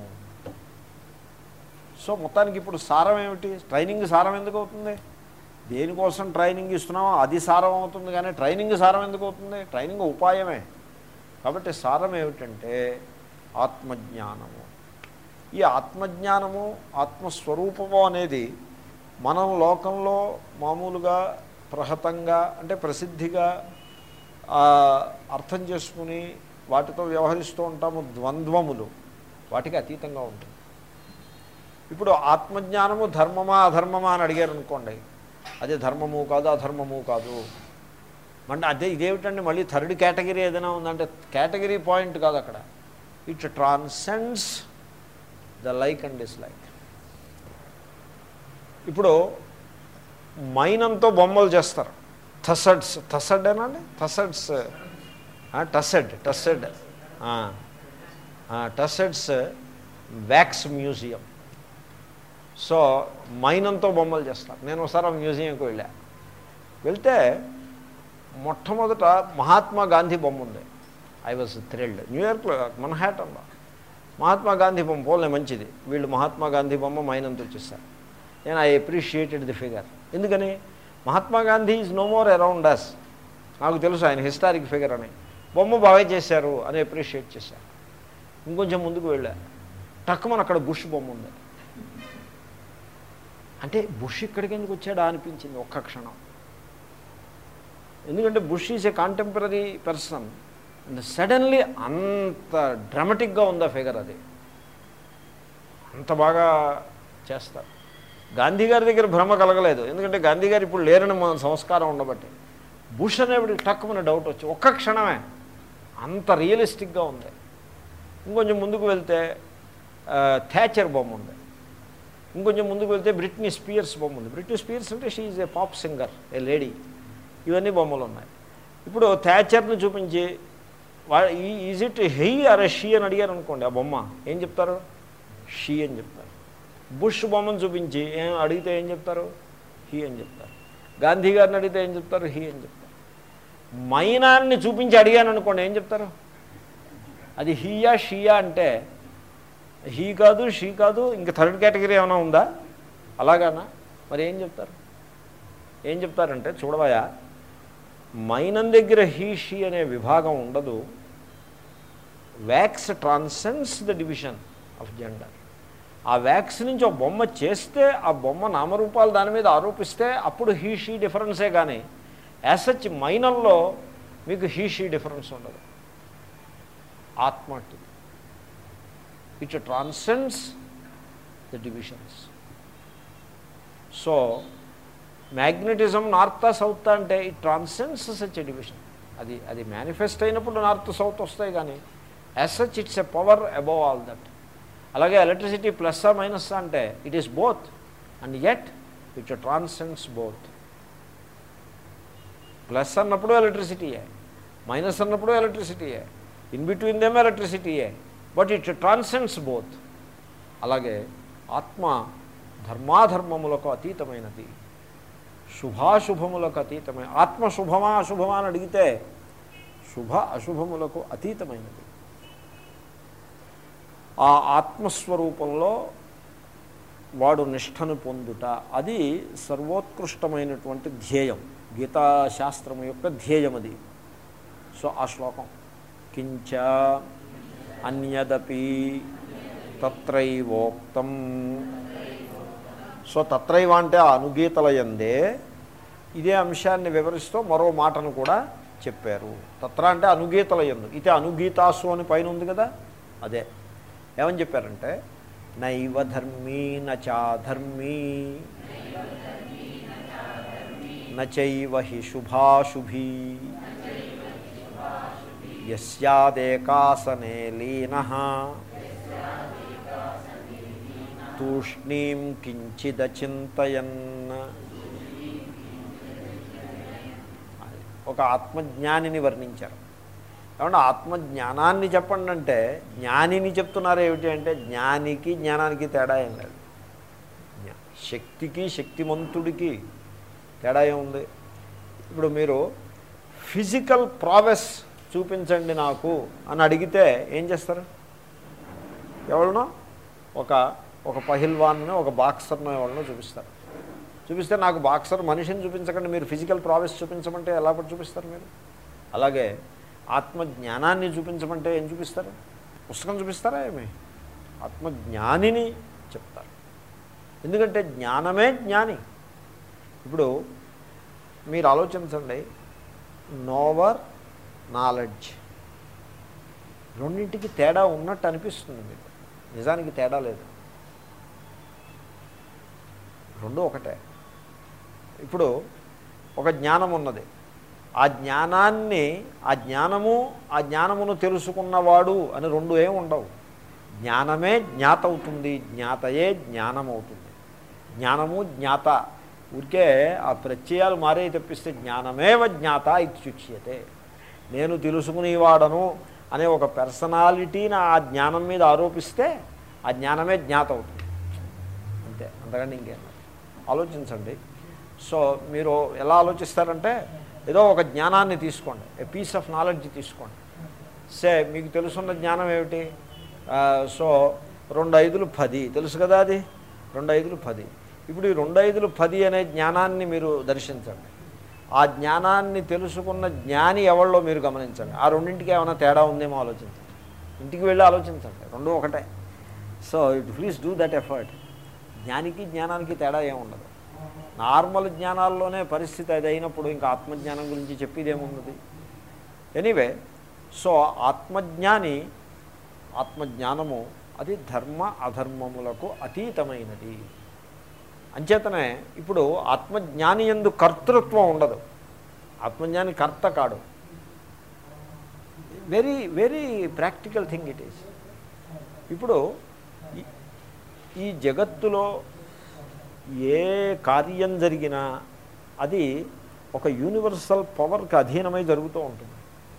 సో మొత్తానికి ఇప్పుడు సారం ఏమిటి ట్రైనింగ్ సారం ఎందుకు అవుతుంది దేనికోసం ట్రైనింగ్ ఇస్తున్నామో అది సారం అవుతుంది కానీ ట్రైనింగ్ సారం ఎందుకు అవుతుంది ట్రైనింగ్ ఉపాయమే కాబట్టి సారం ఏమిటంటే ఆత్మజ్ఞానము ఈ ఆత్మజ్ఞానము ఆత్మస్వరూపము అనేది మనం లోకంలో మామూలుగా ప్రహతంగా అంటే ప్రసిద్ధిగా అర్థం చేసుకుని వాటితో వ్యవహరిస్తూ ఉంటాము ద్వంద్వములు వాటికి అతీతంగా ఉంటుంది ఇప్పుడు ఆత్మజ్ఞానము ధర్మమా అధర్మమా అని అడిగారు అనుకోండి అదే ధర్మము కాదు అధర్మము కాదు అంటే అదే ఇదేమిటండి మళ్ళీ థర్డ్ కేటగిరీ ఏదైనా ఉందంటే కేటగిరీ పాయింట్ కాదు అక్కడ it transcends the like and dislike ఇప్పుడు మైనంతో బొమ్మలు చేస్తారు థసడ్స్ థసడ్ ఏనండి Tussauds Tussaud Tussaud Tussauds wax museum so మైనంతో బొమ్మలు చేస్తారు నేను ఒకసారి ఆ మ్యూజియంకి వెళ్ళా వెళ్తే మొట్టమొదట మహాత్మా గాంధీ బొమ్మ ఉంది ఐ వాజ్ థ్రిల్డ్ న్యూయార్క్లో మన్హాటన్లో మహాత్మా గాంధీ బొమ్మ పోలే మంచిది వీళ్ళు మహాత్మా గాంధీ బొమ్మ మైనంతో వచ్చేసారు నేను ఐ అప్రిషియేటెడ్ ది ఫిగర్ ఎందుకని Mahatma Gandhi is no more around us నాకు తెలుసు ఆయన హిస్టారిక్ ఫిగర్ అని బొమ్మ బాగా చేశారు అని అప్రిషియేట్ చేశారు ఇంకొంచెం ముందుకు వెళ్ళా టక్కుమని అక్కడ బుష్ బొమ్మ ఉంది అంటే బుష్ ఇక్కడికి ఎందుకు వచ్చాడా అనిపించింది ఒక్క క్షణం ఎందుకంటే Bush is a contemporary person and suddenly అంత డ్రామటిక్గా ఉంది ఆ ఫిగర్ అది అంత బాగా చేస్తారు గాంధీ గారి దగ్గర భ్రమ కలగలేదు ఎందుకంటే గాంధీ గారు ఇప్పుడు లేరని మన సంస్కారం ఉండబట్టి బుష్ అనేవాడికి టక్కుమని డౌట్ వచ్చి ఒక్క క్షణమే అంత రియలిస్టిక్గా ఉంది ఇంకొంచెం ముందుకు వెళ్తే థ్యాచర్ బొమ్మ ఉంది ఇంకొంచెం ముందుకు వెళ్తే బ్రిట్నీ స్పియర్స్ బొమ్మ ఉంది బ్రిట్నీ స్పియర్స్ అంటే she is a pop singer a lady ఇవన్నీ బొమ్మలు ఉన్నాయి ఇప్పుడు థ్యాచర్ని చూపించి వా ఈజ్ ఇట్ హెయ్ అరే షీ అని అడిగారు అనుకోండి ఆ బొమ్మ ఏం చెప్తారు షీ అని చెప్తారు బుష్ బొమ్మను చూపించి ఏం అడిగితే ఏం చెప్తారు హీ అని చెప్తారు గాంధీ గారిని అడిగితే ఏం చెప్తారు హీ అని చెప్తారు మైనాన్ని చూపించి అడిగాను అనుకోండి ఏం చెప్తారు అది హీయా షీయా అంటే హీ కాదు షీ కాదు ఇంకా థర్డ్ కేటగిరీ ఏమైనా ఉందా అలాగానా మరి ఏం చెప్తారు ఏం చెప్తారంటే చూడవయా మైనం దగ్గర హీ షీ అనే విభాగం ఉండదు wax transcends the division of gender ఆ వ్యాక్స్ నుంచి ఒక బొమ్మ చేస్తే ఆ బొమ్మ నామరూపాలు దాని మీద ఆరోపిస్తే అప్పుడు హీ షీ డిఫరెన్సే కానీ యాజ్ సచ్ మైనంలో మీకు హీ షీ డిఫరెన్స్ ఉండదు ఆత్మ it transcends the divisions so magnetism north south అంటే it transcends such a division అది అది మేనిఫెస్ట్ అయినప్పుడు నార్త్ సౌత్ వస్తాయి కానీ as such it's a power above all that అలాగే ఎలక్ట్రిసిటీ ప్లస్ మైనస్ అంటే it is both and at it transcends both plus అన్నప్పుడు ఎలక్ట్రిసిటీయే మైనస్ అన్నప్పుడు ఎలక్ట్రిసిటీయే ఇన్ బిట్వీన్ దేమ్ ఎలక్ట్రిసిటీయే బట్ ఇట్ ట్రాన్సెండ్స్ బోత్ అలాగే ఆత్మ ధర్మాధర్మములకు అతీతమైనది శుభాశుభములకు అతీతమైన ఆత్మ శుభమా అశుభమా అని అడిగితే శుభ అశుభములకు అతీతమైనది ఆ ఆత్మస్వరూపంలో వాడు నిష్ఠను పొందుట అది సర్వోత్కృష్టమైనటువంటి ధ్యేయం గీతాశాస్త్రం యొక్క ధ్యేయం అది సో ఆ శ్లోకం కించ అన్యదపి తత్రైవోక్తం సో తత్రైవ అంటే ఆ అనుగీతల ఎందే ఇదే అంశాన్ని వివరిస్తూ మరో మాటను కూడా చెప్పారు తత్ర అంటే అనుగీతల ఎందు ఇది అనుగీతాసు అని పైన ఉంది కదా అదే ఏమని చెప్పారంటే నైవ ధర్మీ నచాధర్మీ నచైవ హి శుభాశుభీ యస్యాదేకాసనే లీన తూష్ణీం కించిదచింతయన్ ఒక ఆత్మజ్ఞానిని వర్ణించారు ఏమంటే ఆత్మజ్ఞానాన్ని చెప్పండి అంటే జ్ఞానిని చెప్తున్నారు ఏమిటి అంటే జ్ఞానికి జ్ఞానానికి తేడా ఏం లేదు జ్ఞా- శక్తికి శక్తిమంతుడికి తేడా ఏముంది ఇప్పుడు మీరు ఫిజికల్ ప్రావెస్ చూపించండి నాకు అని అడిగితే ఏం చేస్తారు ఎవరినో ఒక ఒక పహిల్వాన్ని ఒక బాక్సర్నో ఎవరినో చూపిస్తారు చూపిస్తే నాకు బాక్సర్ మనిషిని చూపించకండి మీరు ఫిజికల్ ప్రావెస్ చూపించమంటే ఎలా పడి చూపిస్తారు మీరు అలాగే ఆత్మజ్ఞానాన్ని చూపించమంటే ఏం చూపిస్తారు పుస్తకం చూపిస్తారా ఏమి ఆత్మజ్ఞానిని చెప్తారు ఎందుకంటే జ్ఞానమే జ్ఞాని ఇప్పుడు మీరు ఆలోచించండి నోవర్ నాలెడ్జ్ రెండింటికి తేడా ఉన్నట్టు అనిపిస్తుంది మీకు నిజానికి తేడా లేదు రెండు ఒకటే ఇప్పుడు ఒక జ్ఞానం ఉన్నది ఆ జ్ఞానాన్ని ఆ జ్ఞానము ఆ జ్ఞానమును తెలుసుకున్నవాడు అని రెండు ఏమి ఉండవు జ్ఞానమే జ్ఞాత అవుతుంది జ్ఞాతయే జ్ఞానం అవుతుంది జ్ఞానము జ్ఞాత ఊరికే ఆ ప్రత్యయాలు మారే తప్పిస్తే జ్ఞానమేవ జ్ఞాత ఇత్యుచ్యతే నేను తెలుసుకునేవాడను అనే ఒక పర్సనాలిటీని ఆ జ్ఞానం మీద ఆరోపిస్తే ఆ జ్ఞానమే జ్ఞాత అవుతుంది అంతే అంతకంటే ఇంకేం లేదు. ఆలోచించండి సో మీరు ఎలా ఆలోచిస్తారంటే ఏదో ఒక జ్ఞానాన్ని తీసుకోండి ఏ పీస్ ఆఫ్ నాలెడ్జ్ తీసుకోండి సే మీకు తెలుసున్న జ్ఞానం ఏమిటి ఆ, సో రెండు ఐదులు పది తెలుసు కదా అది రెండు ఐదులు పది ఇప్పుడు ఈ రెండు ఐదులు పది అనే జ్ఞానాన్ని మీరు దర్శించండి ఆ జ్ఞానాన్ని తెలుసుకున్న జ్ఞాని ఎవరిలో మీరు గమనించండి ఆ రెండింటికి ఏమైనా తేడా ఉందేమో ఆలోచించండి ఇంటికి వెళ్ళి ఆలోచించండి రెండు ఒకటే so it please do that effort జ్ఞానికి జ్ఞానానికి తేడా ఏముండదు నార్మల్ జ్ఞానాల్లోనే పరిస్థితి అది అయినప్పుడు ఇంకా ఆత్మజ్ఞానం గురించి చెప్పేదేమున్నది ఎనీవే సో ఆత్మజ్ఞాని ఆత్మజ్ఞానము అది ధర్మ అధర్మములకు అతీతమైనది అంచేతనే ఇప్పుడు ఆత్మజ్ఞాని ఎందు కర్తృత్వం ఉండదు ఆత్మజ్ఞాని కర్త కాడు very very practical thing it is ఇప్పుడు ఈ- ఈ జగత్తులో ఏ కార్యం జరిగినా అది ఒక యూనివర్సల్ పవర్కి అధీనమై జరుగుతూ ఉంటుంది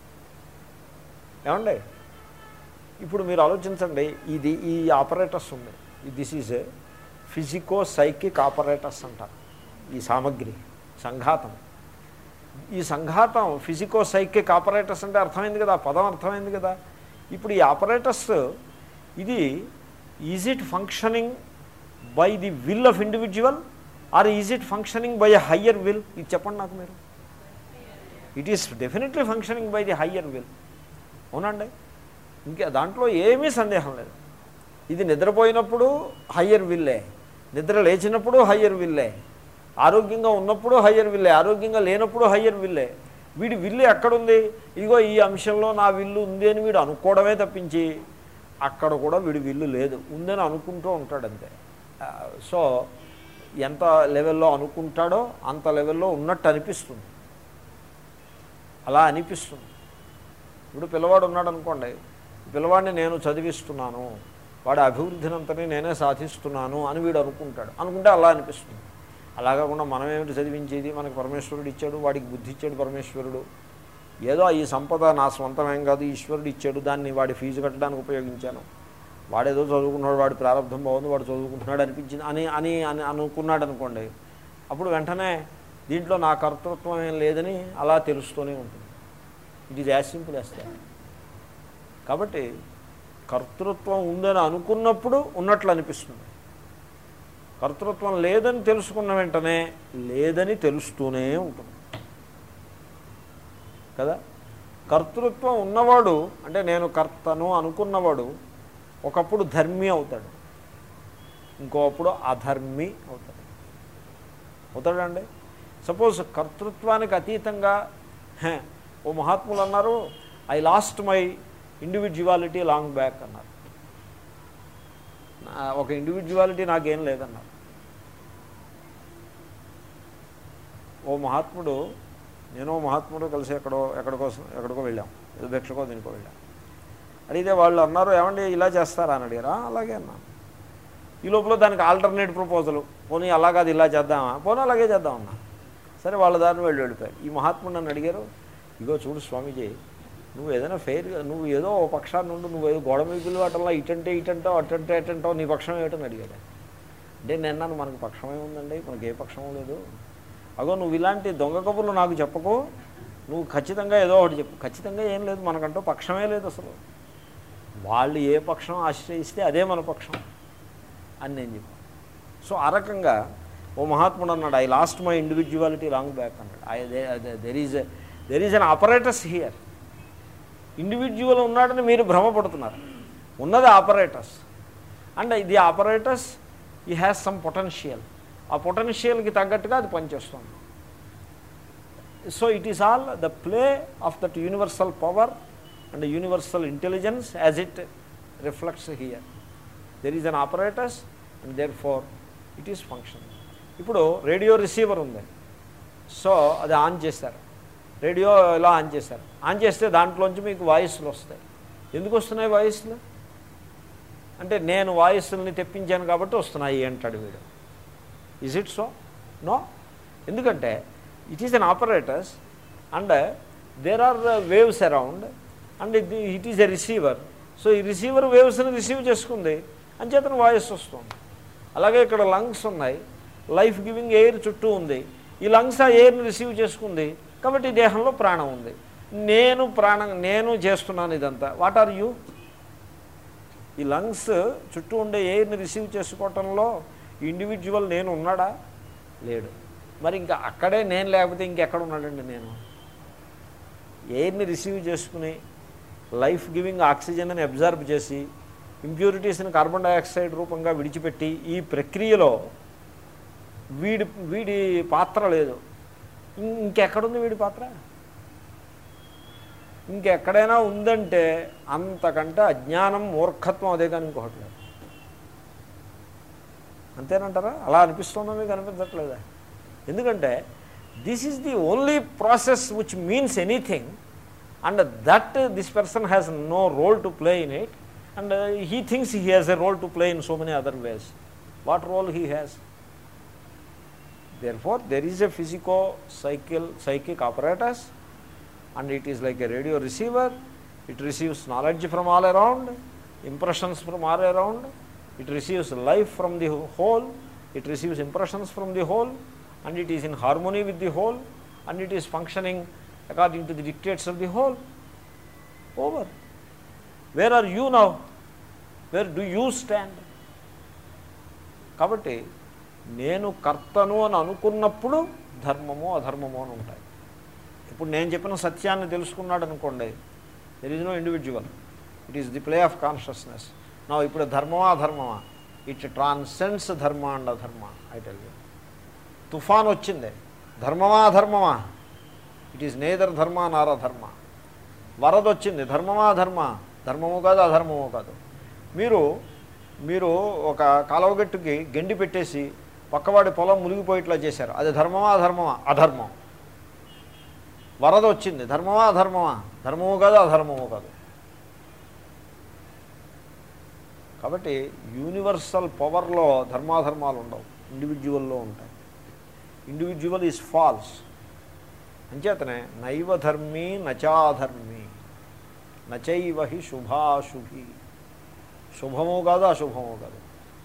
ఏమండి ఇప్పుడు మీరు ఆలోచించండి ఇది ఈ ఆపరేటర్స్ ఉంది this is physico psychic operators అంటారు ఈ సామగ్రి సంఘాతం ఈ సంఘాతం ఫిజికో సైకిక్ ఆపరేటర్స్ అంటే అర్థమైంది కదా ఆ పదం అర్థమైంది కదా ఇప్పుడు ఈ ఆపరేటర్స్ ఇది is it functioning by the will of individual or is it functioning by a higher will ఇది చెప్పండి నాకు మీరు it is definitely functioning by the higher will అవునండి ఇంకా దాంట్లో ఏమీ సందేహం లేదు ఇది నిద్రపోయినప్పుడు హయ్యర్ విల్లే నిద్ర లేచినప్పుడు హయ్యర్ విల్లే ఆరోగ్యంగా ఉన్నప్పుడు హయ్యర్ విల్లే ఆరోగ్యంగా లేనప్పుడు హయ్యర్ విల్లే వీడి విల్లు ఎక్కడుంది ఇదిగో ఈ అంశంలో నా విల్లు ఉంది అని వీడు అనుకోవడమే తప్పించి అక్కడ కూడా వీడి విల్లు లేదు ఉందని అనుకుంటూ ఉంటాడు అంతే ఆ, సో ఎంత లెవెల్లో అనుకుంటాడో అంత లెవెల్లో ఉన్నట్టు అనిపిస్తుంది అలా అనిపిస్తుంది ఇప్పుడు పిల్లవాడు ఉన్నాడు అనుకోండి పిల్లవాడిని నేను చదివిస్తున్నాను వాడి అభివృద్ధిని అంతని నేనే సాధిస్తున్నాను అని వీడు అనుకుంటాడు అనుకుంటే అలా అనిపిస్తుంది అలా కాకుండా మనం ఏమిటి చదివించేది మనకి పరమేశ్వరుడు ఇచ్చాడు వాడికి బుద్ధి ఇచ్చాడు పరమేశ్వరుడు ఏదో ఈ సంపద నా స్వంతమేం కాదు ఈశ్వరుడు ఇచ్చాడు దాన్ని వాడి ఫీజు కట్టడానికి ఉపయోగించాను వాడేదో చదువుకున్నాడు వాడి ప్రారంభం బాగుంది వాడు చదువుకుంటున్నాడు అనిపించింది అని అని అని అనుకున్నాడు అనుకోండి అప్పుడు వెంటనే దీంట్లో నా కర్తృత్వం ఏం లేదని అలా తెలుస్తూనే ఉంటుంది it is as simple as that కాబట్టి కర్తృత్వం ఉందని అనుకున్నప్పుడు ఉన్నట్లు అనిపిస్తుంది కర్తృత్వం లేదని తెలుసుకున్న వెంటనే లేదని తెలుస్తూనే ఉంటుంది కదా కర్తృత్వం ఉన్నవాడు అంటే నేను కర్తను అనుకున్నవాడు ఒకప్పుడు ధర్మి అవుతాడు ఇంకోప్పుడు అధర్మి అవుతాడు అవుతాడండి సపోజ్ కర్తృత్వానికి అతీతంగా హే, ఓ మహాత్ములు అన్నారు I lost my individuality long back అన్నారు నా- ఒక ఇండివిజువాలిటీ నాకేం లేదన్నారు ఓ మహాత్ముడు నేను ఓ మహాత్ముడు కలిసి ఎక్కడో ఎక్కడికో ఎక్కడికో వెళ్ళాం ఏదో భిక్షకో దీనికో వెళ్ళాం అడిగితే వాళ్ళు అన్నారు ఏమండి ఇలా చేస్తారా అని అడిగారా అలాగే అన్నాను ఈ లోపల దానికి ఆల్టర్నేట్ ప్రపోజల్ పోనీ అలా కాదు ఇలా చేద్దామా పోనీ అలాగే చేద్దామన్నా సరే వాళ్ళ దారిని వెళ్ళి వెళ్ళిపోయారు ఈ మహాత్ముడు నన్ను అడిగారు ఇగో చూడు స్వామీజీ నువ్వు ఏదైనా ఫెయిర్ నువ్వు ఏదో ఓ పక్షాన్ని నుండి నువ్వు ఏదో గోడ మీగులు వాటల్లా ఇటంటే ఇటంటో అటంటే అటంటో నీ పక్షం ఏమిటని అడిగాడు అంటే నేను నన్ను మనకు పక్షమే ఉందండి మనకి ఏ పక్షం లేదు అగో నువ్వు ఇలాంటి దొంగ కబుర్లు నాకు చెప్పకు నువ్వు ఖచ్చితంగా ఏదో ఒకటి చెప్పు ఖచ్చితంగా ఏం లేదు మనకంటూ పక్షమే లేదు అసలు వాళ్ళు ఏ పక్షం ఆశ్రయిస్తే అదే మన పక్షం అని నేను చెప్పాను సో ఆ రకంగా ఓ మహాత్ముడు అన్నాడు I lost my individuality long back అన్నాడు I there is there is an operators here individual ఉన్నాడని మీరు భ్రమపడుతున్నారు ఉన్నది ఆపరేటర్స్ అండ్ ఇది ఆపరేటర్స్ ఈ హ్యాస్ సమ్ పొటెన్షియల్ ఆ పొటెన్షియల్కి తగ్గట్టుగా అది పనిచేస్తుంది so it is all the play of that universal power and universal intelligence as it reflects here there is an operators and therefore it is function ఇప్పుడు రేడియో రిసీవర్ ఉంది సో అది ఆన్ చేశారు రేడియో ఇలా ఆన్ చేశారు ఆన్ చేస్తే దాంట్లోంచి మీకు వాయిస్లు వస్తాయి ఎందుకు వస్తున్నాయి వాయిస్లు అంటే నేను వాయిస్ని తెప్పించాను కాబట్టి వస్తున్నాయి అంటాడు వీడు ఇజ్ ఇట్ సో నో ఎందుకంటే it is an operators and there are waves around and it is a receiver so ఈ రిసీవర్ వేవ్స్ని రిసీవ్ చేసుకుంది అంచేతన వాయిస్ వస్తుంది అలాగే ఇక్కడ లంగ్స్ ఉన్నాయి లైఫ్ గివింగ్ ఎయిర్ చుట్టూ ఉంది ఈ లంగ్స్ ఆ ఎయిర్ని రిసీవ్ చేసుకుంది కాబట్టి ఈ దేహంలో ప్రాణం ఉంది నేను ప్రాణం నేను చేస్తున్నాను ఇదంతా వాట్ ఆర్ యూ ఈ లంగ్స్ చుట్టూ ఉండే ఎయిర్ని రిసీవ్ చేసుకోవటంలో ఇండివిజువల్ నేను ఉన్నాడా లేడు మరి ఇంకా అక్కడే నేను లేకపోతే ఇంకెక్కడ ఉన్నాడండి నేను ఎయిర్ని రిసీవ్ చేసుకుని లైఫ్ గివింగ్ ఆక్సిజన్ని అబ్జర్వ్ చేసి ఇంప్యూరిటీస్ని కార్బన్ డైఆక్సైడ్ రూపంగా విడిచిపెట్టి ఈ ప్రక్రియలో వీడి వీడి పాత్ర లేదు ఇం- ఇంకెక్కడుంది వీడి పాత్ర ఇంకెక్కడైనా ఉందంటే అంతకంటే అజ్ఞానం మూర్ఖత్వం అదే కానీ ఇంకొకటి లేదు అంతేనంటారా అలా అనిపిస్తుందా మీకు అనిపించట్లేదా ఎందుకంటే this is the only process which means anything and that this person has no role to play in it and he things he has a role to play in so many other ways what role he has therefore there is a physico psychical psychic apparatus and it is like a radio receiver it receives knowledge from all around impressions from all around it receives life from the whole it receives impressions from the whole and it is in harmony with the whole and it is functioning according to the dictates of the whole over where are you now where do you stand కాబట్టి నేను కర్తను అని అనుకున్నప్పుడు ధర్మము అధర్మము అని ఉంటాయి ఇప్పుడు నేను చెప్పిన సత్యాన్ని తెలుసుకున్నాడు అనుకోండి there is no individual it is the play of consciousness నా ఇప్పుడు ధర్మమా అధర్మమా it transcends dharma and adharma I tell you తుఫాన్ వచ్చింది ధర్మమా అధర్మమా ఇట్ ఈస్ నేదర్ ధర్మ నార ధర్మ వరద వచ్చింది ధర్మమా ధర్మ ధర్మము కాదు అధర్మము కాదు మీరు మీరు ఒక కాలువగట్టుకి గండి పెట్టేసి పక్కవాడి పొలం మునిగిపోయేట్లా చేశారు అది ధర్మమా అధర్మమా అధర్మం వరద వచ్చింది ధర్మమా అధర్మమా ధర్మము కాదు అధర్మము కాదు కాబట్టి యూనివర్సల్ పవర్లో ధర్మాధర్మాలు ఉండవు ఇండివిజువల్లో ఉంటాయి ఇండివిజువల్ ఈజ్ ఫాల్స్ అంచేతనే నైవ ధర్మీ నచాధర్మీ నచైవ హి శుభాశుభి శుభము కాదు అశుభము కాదు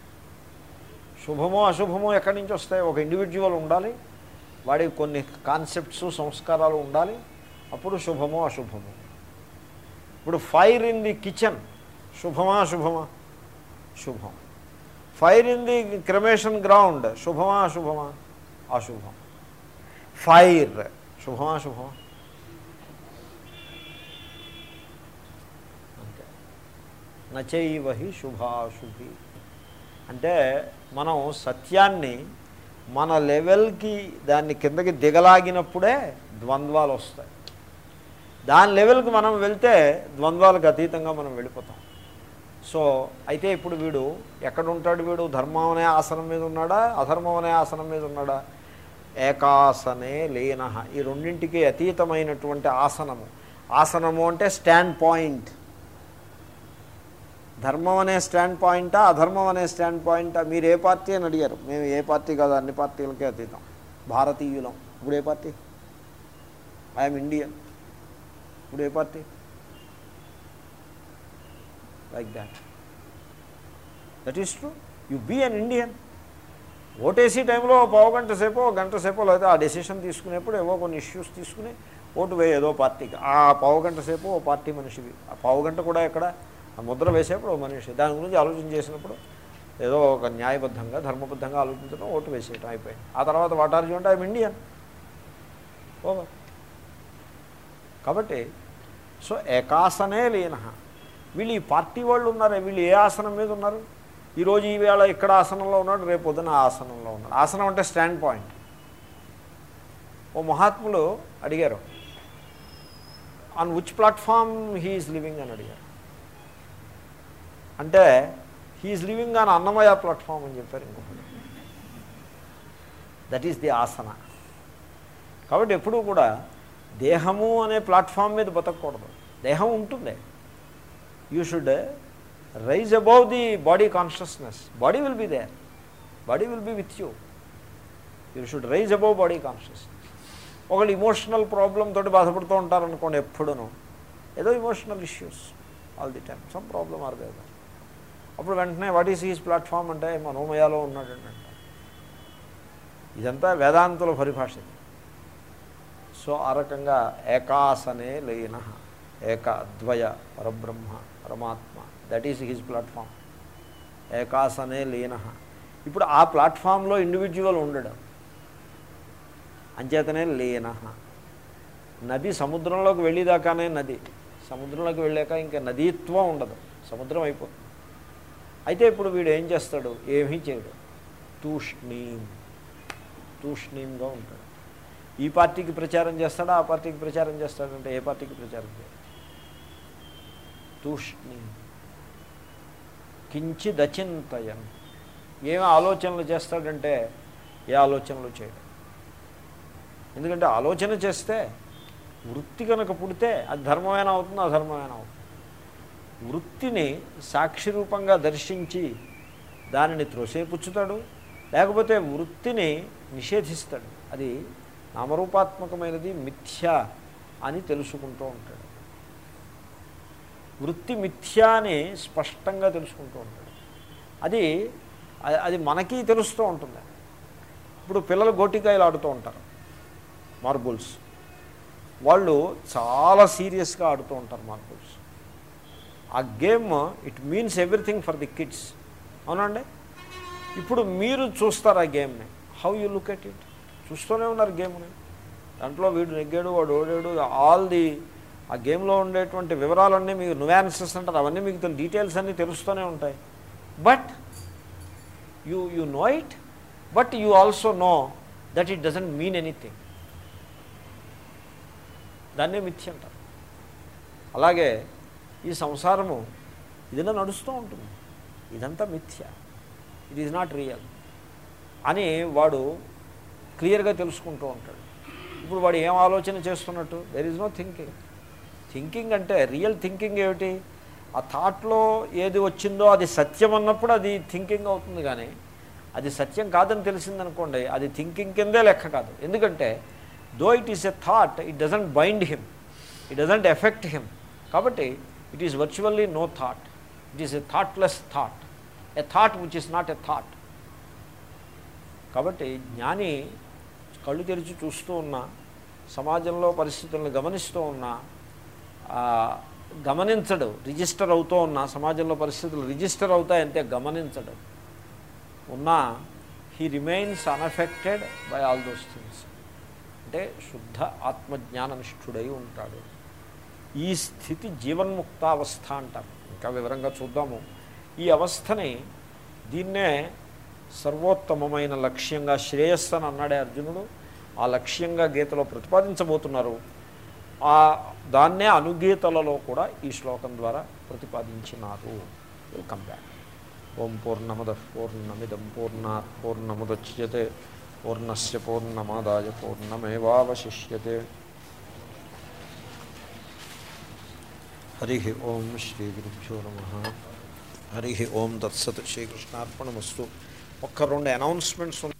శుభము అశుభము ఎక్కడి నుంచి వస్తాయి ఒక ఇండివిజువల్ ఉండాలి వాడికి కొన్ని కాన్సెప్ట్స్ సంస్కారాలు ఉండాలి అప్పుడు శుభము అశుభము ఇప్పుడు ఫైర్ ఇన్ ది కిచెన్ శుభమా అశుభమా శుభం fire in the cremation ground శుభమా అశుభమా అశుభం ఫైర్ శుభమా శుభమా అంతే నచైవ హి శుభాశుభి అంటే మనం సత్యాన్ని మన లెవెల్కి దాన్ని కిందకి దిగలాగినప్పుడే ద్వంద్వాలు వస్తాయి దాని లెవెల్కి మనం వెళ్తే ద్వంద్వాలకు అతీతంగా మనం వెళ్ళిపోతాం సో అయితే ఇప్పుడు వీడు ఎక్కడ ఉంటాడు వీడు ధర్మం అనే ఆసనం మీద ఉన్నాడా అధర్మం అనే ఆసనం మీద ఉన్నాడా ఏకాసనే లేన ఈ రెండింటికి అతీతమైనటువంటి ఆసనము ఆసనము అంటే స్టాండ్ పాయింట్ ధర్మం అనే స్టాండ్ పాయింటా అధర్మం అనే స్టాండ్ పాయింటా మీరు ఏ పార్టీ అని అడిగారు మేము ఏ పార్టీ కాదు అన్ని పార్టీలకే అతీతం భారతీయులం ఇప్పుడు ఏ పార్టీ ఐఎమ్ ఇండియన్ ఇప్పుడు ఏ party like that that is true you be an Indian ఓటేసీ టైంలో ఓ పావు గంట సేపు ఓ గంట సేపు లేదా ఆ డెసిషన్ తీసుకునేప్పుడు ఏవో కొన్ని ఇష్యూస్ తీసుకుని ఓటు వేయ ఏదో పార్టీకి ఆ పావు గంట సేపు ఓ పార్టీ మనిషివి ఆ పావు గంట కూడా ఎక్కడ ఆ ముద్ర వేసేప్పుడు ఓ మనిషి దాని గురించి ఆలోచన చేసినప్పుడు ఏదో ఒక న్యాయబద్ధంగా ధర్మబద్ధంగా ఆలోచించడం ఓటు వేసేయటం అయిపోయింది ఆ తర్వాత వాటారు అంటే ఐఎమ్ ఇండియన్ ఓవర్ కాబట్టి సో ఏకాసనే లేన వీళ్ళు ఈ పార్టీ వాళ్ళు ఉన్నారే వీళ్ళు ఏ ఆసనం మీద ఉన్నారు ఈరోజు ఈవేళ ఇక్కడ ఆసనంలో ఉన్నాడు రేపు పొద్దున ఆ ఆసనంలో ఉన్నాడు ఆసనం అంటే స్టాండ్ పాయింట్ ఓ మహాత్ములు అడిగారు on which platform he is living అని అడిగారు అంటే హీఈస్ లివింగ్ ఆన్ అన్నమయ ప్లాట్ఫామ్ అని చెప్పారు ఇంకొకటి దట్ ఈస్ ది ఆసన కాబట్టి ఎప్పుడూ కూడా దేహము అనే ప్లాట్ఫామ్ మీద బతకూడదు దేహం ఉంటుంది you should rise above the body consciousness body will be there body will be with you you should rise above body consciousness ఒకళ్ళు ఇమోషనల్ ప్రాబ్లమ్ తోటి బాధపడుతూ ఉంటారనుకోండి ఎప్పుడూను ఏదో emotional issues all the time some problem are there అప్పుడు వెంటనే వాట్ ఈస్ ఈజ్ ప్లాట్ఫామ్ అంటే మనోమయాలో ఉన్నాడంట ఇదంతా వేదాంతుల పరిభాష ఇది. సో ఆ రకంగా ఏకాసనే లేన ఏక అద్వయ పరబ్రహ్మ పరమాత్మ దట్ ఈస్ హిజ్ ప్లాట్ఫామ్ ఏకాసనే లీన ఇప్పుడు ఆ ప్లాట్ఫామ్లో ఇండివిజువల్ ఉండడం అంచేతనే లీన నది సముద్రంలోకి వెళ్ళేదాకానే నది సముద్రంలోకి వెళ్ళాక ఇంకా నదీత్వం ఉండదు సముద్రం అయిపోతుంది అయితే ఇప్పుడు వీడు ఏం చేస్తాడు ఏమీ చేయడు తూష్ణీం తూష్ణీంగా ఉంటాడు ఈ పార్టీకి ప్రచారం చేస్తాడా ఆ పార్టీకి ప్రచారం చేస్తాడంటే ఏ పార్టీకి ప్రచారం చేయడు తూష్ణీం కించిదచింతయన్ ఏమి ఆలోచనలు చేస్తాడంటే ఏ ఆలోచనలు చేయడు ఎందుకంటే ఆలోచన చేస్తే వృత్తి కనుక పుడితే అది ధర్మమైన అవుతుంది అధర్మమైన అవుతుంది వృత్తిని సాక్షి రూపంగా దర్శించి దానిని త్రోసేపుచ్చుతాడు లేకపోతే వృత్తిని నిషేధిస్తాడు అది నామరూపాత్మకమైనది మిథ్య అని తెలుసుకుంటూ ఉంటాడు వృత్తి మిథ్య అని స్పష్టంగా తెలుసుకుంటూ ఉంటాడు అది అది- అది మనకి తెలుస్తూ ఉంటుంది ఇప్పుడు పిల్లలు గోటికాయలు ఆడుతూ ఉంటారు మార్బుల్స్ వాళ్ళు చాలా సీరియస్గా ఆడుతూ ఉంటారు మార్బుల్స్ ఆ game it means everything for the kids అవునండి ఇప్పుడు మీరు చూస్తారు ఆ గేమ్ని how you look at it చూస్తూనే ఉన్నారు గేమ్ని దాంట్లో వీడు నెగ్గాడు వాడు ఓడాడు ఆల్ ది ఆ గేమ్లో ఉండేటువంటి వివరాలన్నీ మీకు నువాన్సెస్ అంటారు అవన్నీ మీకు తెలు- డీటెయిల్స్ అన్నీ తెలుస్తూనే ఉంటాయి but you you know it but you also know that it doesn't mean anything దాన్నే మిథ్య అంటారు అలాగే ఈ సంసారము ఇదిలా నడుస్తూ ఉంటుంది ఇదంతా మిథ్య ఇట్ ఈజ్ నాట్ రియల్ అని వాడు క్లియర్గా తెలుసుకుంటూ ఉంటాడు ఇప్పుడు వాడు ఏం ఆలోచన చేస్తున్నట్టు there is no thinking thinking అంటే రియల్ థింకింగ్ ఏమిటి ఆ థాట్లో ఏది వచ్చిందో అది సత్యం అన్నప్పుడు అది థింకింగ్ అవుతుంది కానీ అది సత్యం కాదని తెలిసిందనుకోండి అది థింకింగ్ కిందే లెక్క కాదు ఎందుకంటే though it is a thought it doesn't bind him it doesn't affect him కాబట్టి it is virtually no thought it is a thoughtless thought a thought which is not a thought కాబట్టి జ్ఞాని కళ్ళు తెరిచి చూస్తూ ఉన్నా సమాజంలో పరిస్థితులను గమనిస్తూ ఉన్నా ఆ, గమనించడు రిజిస్టర్ అవుతూ ఉన్నా సమాజంలో పరిస్థితులు రిజిస్టర్ అవుతాయంటే గమనించడు ఉన్నా he remains unaffected by all those things అంటే శుద్ధ ఆత్మజ్ఞాననిష్ఠుడై ఉంటాడు ఈ స్థితి జీవన్ముక్తావస్థ అంటారు ఇంకా వివరంగా చూద్దాము ఈ అవస్థని దీన్నే సర్వోత్తమమైన లక్ష్యంగా శ్రేయస్సు అని అన్నాడే అర్జునుడు ఆ లక్ష్యంగా గీతలో ప్రతిపాదించబోతున్నారు ఆ దాన్నే అనుగీతలలో కూడా ఈ శ్లోకం ద్వారా ప్రతిపాదించినారు వెల్కమ్ బ్యాక్ ఓం పూర్ణమద పూర్ణమిదం పూర్ణాత్ పూర్ణముద్యతే పూర్ణస్ పూర్ణమాదాయ పూర్ణమేవాశిష్యతే హరి ఓం శ్రీ గురుభ్యో నమ హరి ఓం తత్సత్ శ్రీకృష్ణార్పణమస్తు ఒక్క రెండు అనౌన్స్మెంట్స్